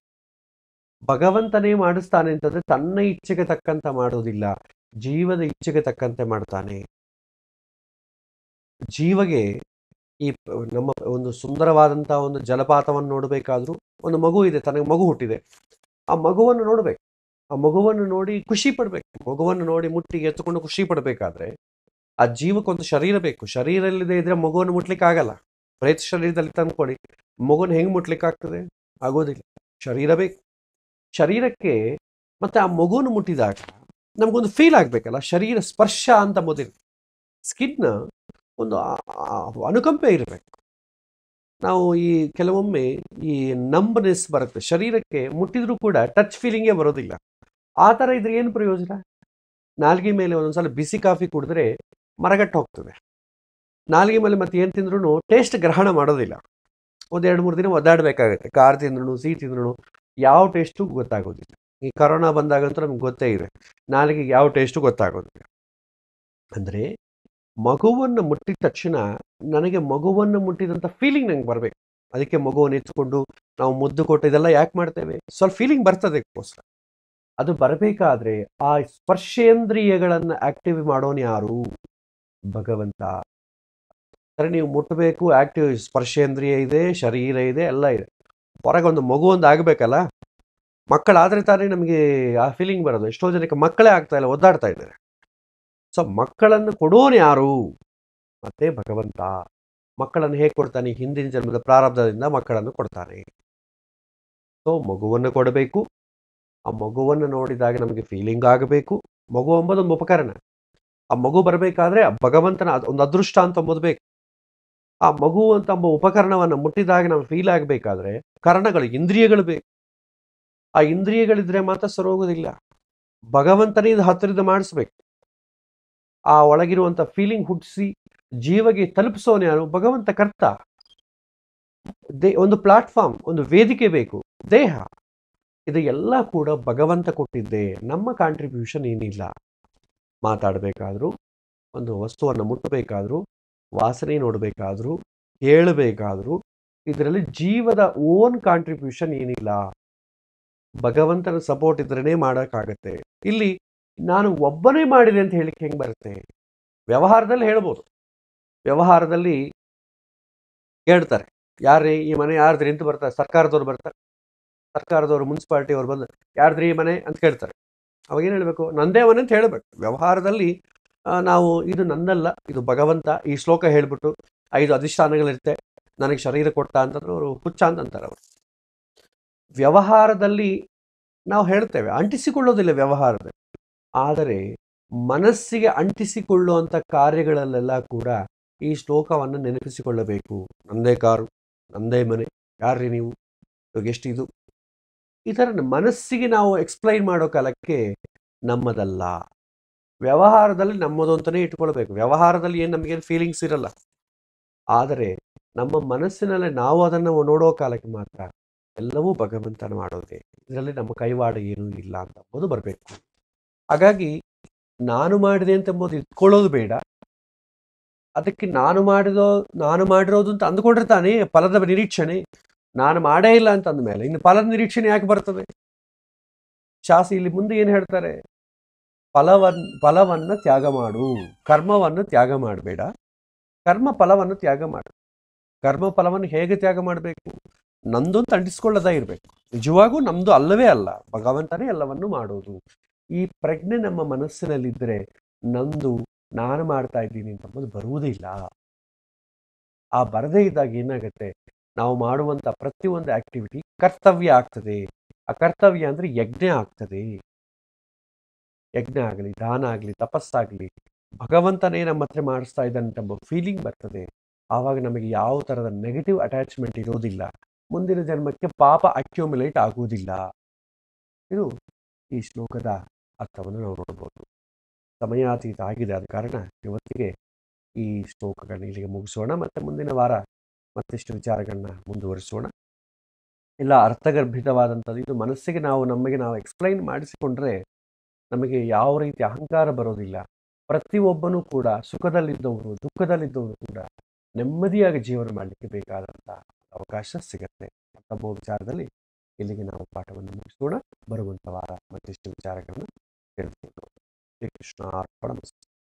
ಭಗವಂತನೇ ಮಾಡಿಸ್ತಾನೆ ಅಂತಂದ್ರೆ ತನ್ನ ಇಚ್ಛೆಗೆ ತಕ್ಕಂತ ಮಾಡೋದಿಲ್ಲ ಜೀವದ ಇಚ್ಛೆಗೆ ತಕ್ಕಂತೆ ಮಾಡ್ತಾನೆ ಜೀವಗೆ ಈ ಪ- ನಮ್ಮ ಒಂದು ಸುಂದರವಾದಂಥ ಒಂದು ಜಲಪಾತವನ್ನು ನೋಡಬೇಕಾದ್ರೂ ಒಂದು ಮಗು ಇದೆ ತನಗೆ ಮಗು ಹುಟ್ಟಿದೆ ಆ ಮಗುವನ್ನು ನೋಡಬೇಕು ಆ ಮಗುವನ್ನು ನೋಡಿ ಖುಷಿ ಪಡ್ಬೇಕು ಮಗುವನ್ನು ನೋಡಿ ಮುಟ್ಟಿ ಎತ್ತುಕೊಂಡು ಖುಷಿ ಪಡಬೇಕಾದ್ರೆ ಆ ಜೀವಕ್ಕೊಂದು ಶರೀರ ಬೇಕು ಶರೀರ ಇಲ್ಲದೆ ಇದ್ರೆ ಮಗುವನ್ನು ಮುಟ್ಲಿಕ್ಕೆ ಆಗಲ್ಲ ಪ್ರೇತ ಶರೀರದಲ್ಲಿ ತಂದ್ಕೊಡಿ ಮಗುನ ಹೆಂಗ್ ಮುಟ್ಲಿಕ್ಕೆ ಆಗ್ತದೆ ಆಗೋದಿಲ್ಲ ಶರೀರ ಬೇಕು ಶರೀರಕ್ಕೆ ಮತ್ತೆ ಆ ಮಗುವನ್ನು ಮುಟ್ಟಿದಾಗ ನಮಗೊಂದು ಫೀಲ್ ಆಗ್ಬೇಕಲ್ಲ ಶರೀರ ಸ್ಪರ್ಶ ಅಂತ ಮೊದಲು ಸ್ಕಿನ್ ಒಂದು ಆ- ಆ ಅನುಕಂಪೆ ಇರಬೇಕು ನಾವು ಈ ಕೆಲವೊಮ್ಮೆ ಈ ನಂಬನೆಸ್ ಬರುತ್ತೆ ಶರೀರಕ್ಕೆ ಮುಟ್ಟಿದ್ರೂ ಕೂಡ ಟಚ್ ಫೀಲಿಂಗೇ ಬರೋದಿಲ್ಲ ಆ ಥರ ಇದ್ರೆ ಏನು ಪ್ರಯೋಜನ ನಾಲ್ಗೆ ಮೇಲೆ ಒಂದೊಂದ್ಸಲ ಬಿಸಿ ಕಾಫಿ ಕುಡಿದ್ರೆ ಮರಗಟ್ಟು ಹೋಗ್ತದೆ ನಾಲ್ಗೆ ಮೇಲೆ ಮತ್ತೆ ಏನು ತಿಂದ್ರೂ ಟೇಸ್ಟ್ ಗ್ರಹಣ ಮಾಡೋದಿಲ್ಲ ಒಂದು ಎರಡು ಮೂರು ದಿನ ಒದ್ದಾಡಬೇಕಾಗುತ್ತೆ ಕಾರ್ ತಿಂದ್ರು ಸಿಹಿ ತಿಂದ್ರು ಯಾವ ಟೇಸ್ಟು ಗೊತ್ತಾಗೋದಿಲ್ಲ ಈ ಕರೋನಾ ಬಂದಾಗಂತೂ ನಮ್ಗೆ ಗೊತ್ತೇ ಇದೆ ನಾಲಿಗೆಗೆ ಯಾವ ಟೇಸ್ಟು ಗೊತ್ತಾಗೋದಿಲ್ಲ ಅಂದರೆ ಮಗುವನ್ನು ಮುಟ್ಟಿದ ತಕ್ಷಣ ನನಗೆ ಮಗುವನ್ನು ಮುಟ್ಟಿದಂಥ ಫೀಲಿಂಗ್ ನಂಗೆ ಬರಬೇಕು ಅದಕ್ಕೆ ಮಗುವನ್ನು ಎತ್ಕೊಂಡು ನಾವು ಮುದ್ದು ಕೊಟ್ಟು ಇದೆಲ್ಲ ಯಾಕೆ ಮಾಡ್ತೇವೆ ಸ್ವಲ್ಪ ಫೀಲಿಂಗ್ ಬರ್ತದೆ ಅದಕ್ಕೋಸ್ಕರ ಅದು ಬರಬೇಕಾದ್ರೆ ಆ ಸ್ಪರ್ಶೇಂದ್ರಿಯಗಳನ್ನು ಆಕ್ಟಿವ್ ಮಾಡೋನು ಯಾರು ಭಗವಂತ ಸರಿ ನೀವು ಮುಟ್ಟಬೇಕು ಆಕ್ಟಿವ್ ಸ್ಪರ್ಶೇಂದ್ರಿಯ ಇದೆ ಶರೀರ ಇದೆ ಎಲ್ಲ ಇದೆ ಹೊರಗೆ ಒಂದು ಮಗು ಒಂದು ಆಗಬೇಕಲ್ಲ ಮಕ್ಕಳಾದ್ರೆ ತಾನೇ ನಮಗೆ ಆ ಫೀಲಿಂಗ್ ಬರೋದು ಎಷ್ಟೋ ಜನಕ್ಕೆ ಮಕ್ಕಳೇ ಆಗ್ತಾ ಇಲ್ಲ ಒದ್ದಾಡ್ತಾ ಇದ್ದಾರೆ ಸೊ ಮಕ್ಕಳನ್ನು ಕೊಡೋನು ಯಾರು ಮತ್ತೆ ಭಗವಂತ ಮಕ್ಕಳನ್ನು ಹೇಗೆ ಕೊಡ್ತಾನೆ ಹಿಂದಿನ ಜನ್ಮದ ಪ್ರಾರಬ್ಧದಿಂದ ಮಕ್ಕಳನ್ನು ಕೊಡ್ತಾನೆ ಸೊ ಮಗುವನ್ನು ಕೊಡಬೇಕು ಆ ಮಗುವನ್ನು ನೋಡಿದಾಗ ನಮಗೆ ಫೀಲಿಂಗ್ ಆಗಬೇಕು ಮಗು ಎಂಬುದು ಒಂದು ಉಪಕರಣ ಆ ಮಗು ಬರಬೇಕಾದ್ರೆ ಆ ಭಗವಂತನ ಅದ್- ಒಂದು ಅದೃಷ್ಟ ಅಂತ ಅಂಬೋದು ಬೇಕು ಆ ಮಗು ಅಂತ ಎಂಬ ಉಪಕರಣವನ್ನು ಮುಟ್ಟಿದಾಗ ನಮ್ಗೆ ಫೀಲ್ ಆಗಬೇಕಾದ್ರೆ ಕರ್ಣಗಳು ಇಂದ್ರಿಯಗಳು ಬೇಕು ಆ ಇಂದ್ರಿಯಗಳಿದ್ರೆ ಮಾತ್ರ ಸರೋಗೋದಿಲ್ಲ ಭಗವಂತನೇ ಇದು ಹತ್ತಿರದ ಮಾಡಿಸ್ಬೇಕು ಆ ಒಳಗಿರುವಂಥ ಫೀಲಿಂಗ್ ಹುಟ್ಟಿಸಿ ಜೀವಗೆ ತಲುಪಿಸೋನು ಯಾರು ಭಗವಂತ ಕರ್ತ ದೇ ಒಂದು ಪ್ಲಾಟ್ಫಾರ್ಮ್ ಒಂದು ವೇದಿಕೆ ಬೇಕು ದೇಹ ಇದು ಎಲ್ಲ ಕೂಡ ಭಗವಂತ ಕೊಟ್ಟಿದ್ದೆ ನಮ್ಮ ಕಾಂಟ್ರಿಬ್ಯೂಷನ್ ಏನಿಲ್ಲ ಮಾತಾಡಬೇಕಾದ್ರೂ ಒಂದು ವಸ್ತುವನ್ನು ಮುಟ್ಟಬೇಕಾದ್ರೂ ವಾಸನೆ ನೋಡಬೇಕಾದ್ರೂ ಹೇಳಬೇಕಾದ್ರೂ ಇದರಲ್ಲಿ ಜೀವದ ಓನ್ ಕಾಂಟ್ರಿಬ್ಯೂಷನ್ ಏನಿಲ್ಲ ಭಗವಂತನ ಸಪೋರ್ಟ್ ಇದ್ರೇ ಮಾಡೋಕ್ಕಾಗತ್ತೆ ಇಲ್ಲಿ ನಾನು ಒಬ್ಬನೇ ಮಾಡಿದೆ ಅಂತ ಹೇಳಿಕ್ಕೆ ಹೆಂಗೆ ಬರುತ್ತೆ ವ್ಯವಹಾರದಲ್ಲಿ ಹೇಳ್ಬೋದು ವ್ಯವಹಾರದಲ್ಲಿ ಹೇಳ್ತಾರೆ ಯಾರೇ ಈ ಮನೆ ಯಾರ್ದ್ರಿ ಅಂತ ಬರ್ತಾರೆ ಸರ್ಕಾರದವ್ರು ಬರ್ತಾರೆ ಸರ್ಕಾರದವರು ಮುನ್ಸಿಪಾಲ್ಟಿ ಅವ್ರು ಬಂದು ಯಾರ್ದ್ರಿ ಈ ಮನೆ ಅಂತ ಕೇಳ್ತಾರೆ ಅವಾಗ ಏನು ಹೇಳಬೇಕು ನಂದೇ ಮನೆ ಅಂತ ಹೇಳಬೇಕು ವ್ಯವಹಾರದಲ್ಲಿ ಆ, ನಾವು ಇದು ನಂದಲ್ಲ ಇದು ಭಗವಂತ ಈ ಶ್ಲೋಕ ಹೇಳ್ಬಿಟ್ಟು ಐದು ಅಧಿಷ್ಠಾನಗಳಿರುತ್ತೆ ನನಗೆ ಶರೀರ ಕೊಟ್ಟ ಅಂತಂದ್ರೆ ಅವರು ಹುಚ್ಚ ಅಂತ ಅಂತಾರೆ ಅವರು ವ್ಯವಹಾರದಲ್ಲಿ ನಾವು ಹೇಳ್ತೇವೆ ಅಂಟಿಸಿಕೊಳ್ಳೋದಿಲ್ಲ ವ್ಯವಹಾರದಲ್ಲಿ ಆದರೆ ಮನಸ್ಸಿಗೆ ಅಂಟಿಸಿಕೊಳ್ಳುವಂಥ ಕಾರ್ಯಗಳಲ್ಲೆಲ್ಲ ಕೂಡ ಈ ಶ್ಲೋಕವನ್ನು ನೆನಪಿಸಿಕೊಳ್ಳಬೇಕು ನಂದೇ ಕಾರು ನಂದೇ ಮನೆ ಯಾರ್ರಿ ನೀವು ಇವಾಗ ಎಷ್ಟಿದು ಈ ಥರ ಮನಸ್ಸಿಗೆ ನಾವು ಎಕ್ಸ್ಪ್ಲೈನ್ ಮಾಡೋ ಕಾಲಕ್ಕೆ ನಮ್ಮದಲ್ಲ ವ್ಯವಹಾರದಲ್ಲಿ ನಮ್ಮದು ಅಂತಲೇ ಇಟ್ಕೊಳ್ಬೇಕು ವ್ಯವಹಾರದಲ್ಲಿ ಏನು ನಮಗೇನು ಫೀಲಿಂಗ್ಸ್ ಇರಲ್ಲ ಆದರೆ ನಮ್ಮ ಮನಸ್ಸಿನಲ್ಲಿ ನಾವು ಅದನ್ನು ನೋಡೋ ಕಾಲಕ್ಕೆ ಮಾತ್ರ ಎಲ್ಲವೂ ಭಗವಂತನ ಮಾಡೋದೇ ಇದರಲ್ಲಿ ನಮ್ಮ ಕೈವಾಡ ಏನೂ ಇಲ್ಲ ಅಂತ ಅಂಬೋದು ಬರಬೇಕು ಹಾಗಾಗಿ ನಾನು ಮಾಡಿದೆ ಅಂತ ಎಂಬುದು ಇಟ್ಕೊಳ್ಳೋದು ಬೇಡ ಅದಕ್ಕೆ ನಾನು ಮಾಡಿದೋ ನಾನು ಮಾಡಿರೋದು ಅಂತ ಅಂದ್ಕೊಂಡಿರ್ತಾನೆ ಫಲದ ನಿರೀಕ್ಷಣೆ ನಾನು ಮಾಡೇ ಇಲ್ಲ ಅಂತ ಅಂದಮೇಲೆ ಇನ್ನು ಫಲದ ನಿರೀಕ್ಷಣೆ ಯಾಕೆ ಬರ್ತದೆ ಶಾಸಿ ಇಲ್ಲಿ ಮುಂದೆ ಏನು ಹೇಳ್ತಾರೆ ಫಲವನ್ ಫಲವನ್ನ ತ್ಯಾಗ ಮಾಡು ಕರ್ಮವನ್ನು ತ್ಯಾಗ ಮಾಡಬೇಡ ಕರ್ಮ ಫಲವನ್ನು ತ್ಯಾಗ ಮಾಡು ಕರ್ಮ ಫಲವನ್ನು ಹೇಗೆ ತ್ಯಾಗ ಮಾಡಬೇಕು ನಂದು ಅಂತ ಅಂಟಿಸ್ಕೊಳ್ಳೋದೇ ಇರಬೇಕು ನಿಜವಾಗೂ ನಮ್ದು ಅಲ್ಲವೇ ಅಲ್ಲ ಭಗವಂತನೇ ಎಲ್ಲವನ್ನು ಮಾಡೋದು ಈ ಪ್ರಜ್ಞೆ ನಮ್ಮ ಮನಸ್ಸಿನಲ್ಲಿದ್ದರೆ ನಂದು ನಾನು ಮಾಡ್ತಾ ಇದ್ದೀನಿ ಅಂತಂಬುದು ಬರುವುದಿಲ್ಲ ಆ ಬರದೇ ಇದ್ದಾಗ ಏನಾಗುತ್ತೆ ನಾವು ಮಾಡುವಂಥ ಪ್ರತಿಯೊಂದು ಆಕ್ಟಿವಿಟಿ ಕರ್ತವ್ಯ ಆಗ್ತದೆ ಆ ಕರ್ತವ್ಯ ಅಂದ್ರೆ ಯಜ್ಞ ಆಗ್ತದೆ ಯಜ್ಞ ಆಗಲಿ ದಾನ ಆಗಲಿ ತಪಸ್ಸಾಗಲಿ ಭಗವಂತನೇ ನಮ್ಮ ಹತ್ರ ಮಾಡಿಸ್ತಾ ಇದ್ದಾನಂತೆಂಬ ಫೀಲಿಂಗ್ ಬರ್ತದೆ ಆವಾಗ ನಮಗೆ ಯಾವ ಥರದ ನೆಗೆಟಿವ್ ಅಟ್ಯಾಚ್ಮೆಂಟ್ ಇರೋದಿಲ್ಲ ಮುಂದಿನ ಜನ್ಮಕ್ಕೆ ಪಾಪ ಅಕ್ಯುಮುಲೇಟ್ ಆಗುವುದಿಲ್ಲ ಇದು ಈ ಶ್ಲೋಕದ ಅರ್ಥವನ್ನು ನಾವು ನೋಡ್ಬೋದು ಸಮಯಾತೀತ ಆಗಿದೆ ಆದ ಕಾರಣ ಇವತ್ತಿಗೆ ಈ ಶ್ಲೋಕಗಳನ್ನ ಇಲ್ಲಿಗೆ ಮುಗಿಸೋಣ ಮತ್ತು ಮುಂದಿನ ವಾರ ಮತ್ತಿಷ್ಟು ವಿಚಾರಗಳನ್ನ ಮುಂದುವರಿಸೋಣ ಎಲ್ಲ ಅರ್ಥಗರ್ಭಿತವಾದಂಥದ್ದು ಇದು ಮನಸ್ಸಿಗೆ ನಾವು ನಮಗೆ ನಾವು ಎಕ್ಸ್ಪ್ಲೈನ್ ಮಾಡಿಸಿಕೊಂಡ್ರೆ ನಮಗೆ ಯಾವ ರೀತಿ ಅಹಂಕಾರ ಬರೋದಿಲ್ಲ ಪ್ರತಿಯೊಬ್ಬನೂ ಕೂಡ ಸುಖದಲ್ಲಿದ್ದವರು ದುಃಖದಲ್ಲಿದ್ದವರು ಕೂಡ ನೆಮ್ಮದಿಯಾಗಿ ಜೀವನ ಮಾಡಲಿಕ್ಕೆ ಬೇಕಾದಂಥ ಅವಕಾಶ ಸಿಗತ್ತೆ ಅಂತ ವಿಚಾರದಲ್ಲಿ ಇಲ್ಲಿಗೆ ನಾವು ಪಾಠವನ್ನು ಮುಗಿಸೋಣ ಬರುವಂಥ ವಾರ ಮತ್ತಿಷ್ಟು ವಿಚಾರಗಳನ್ನು ತಿಳಿದುಕೊಳ್ಳೋಣ ಶ್ರೀಕೃಷ್ಣ ಅರ್ಪಣ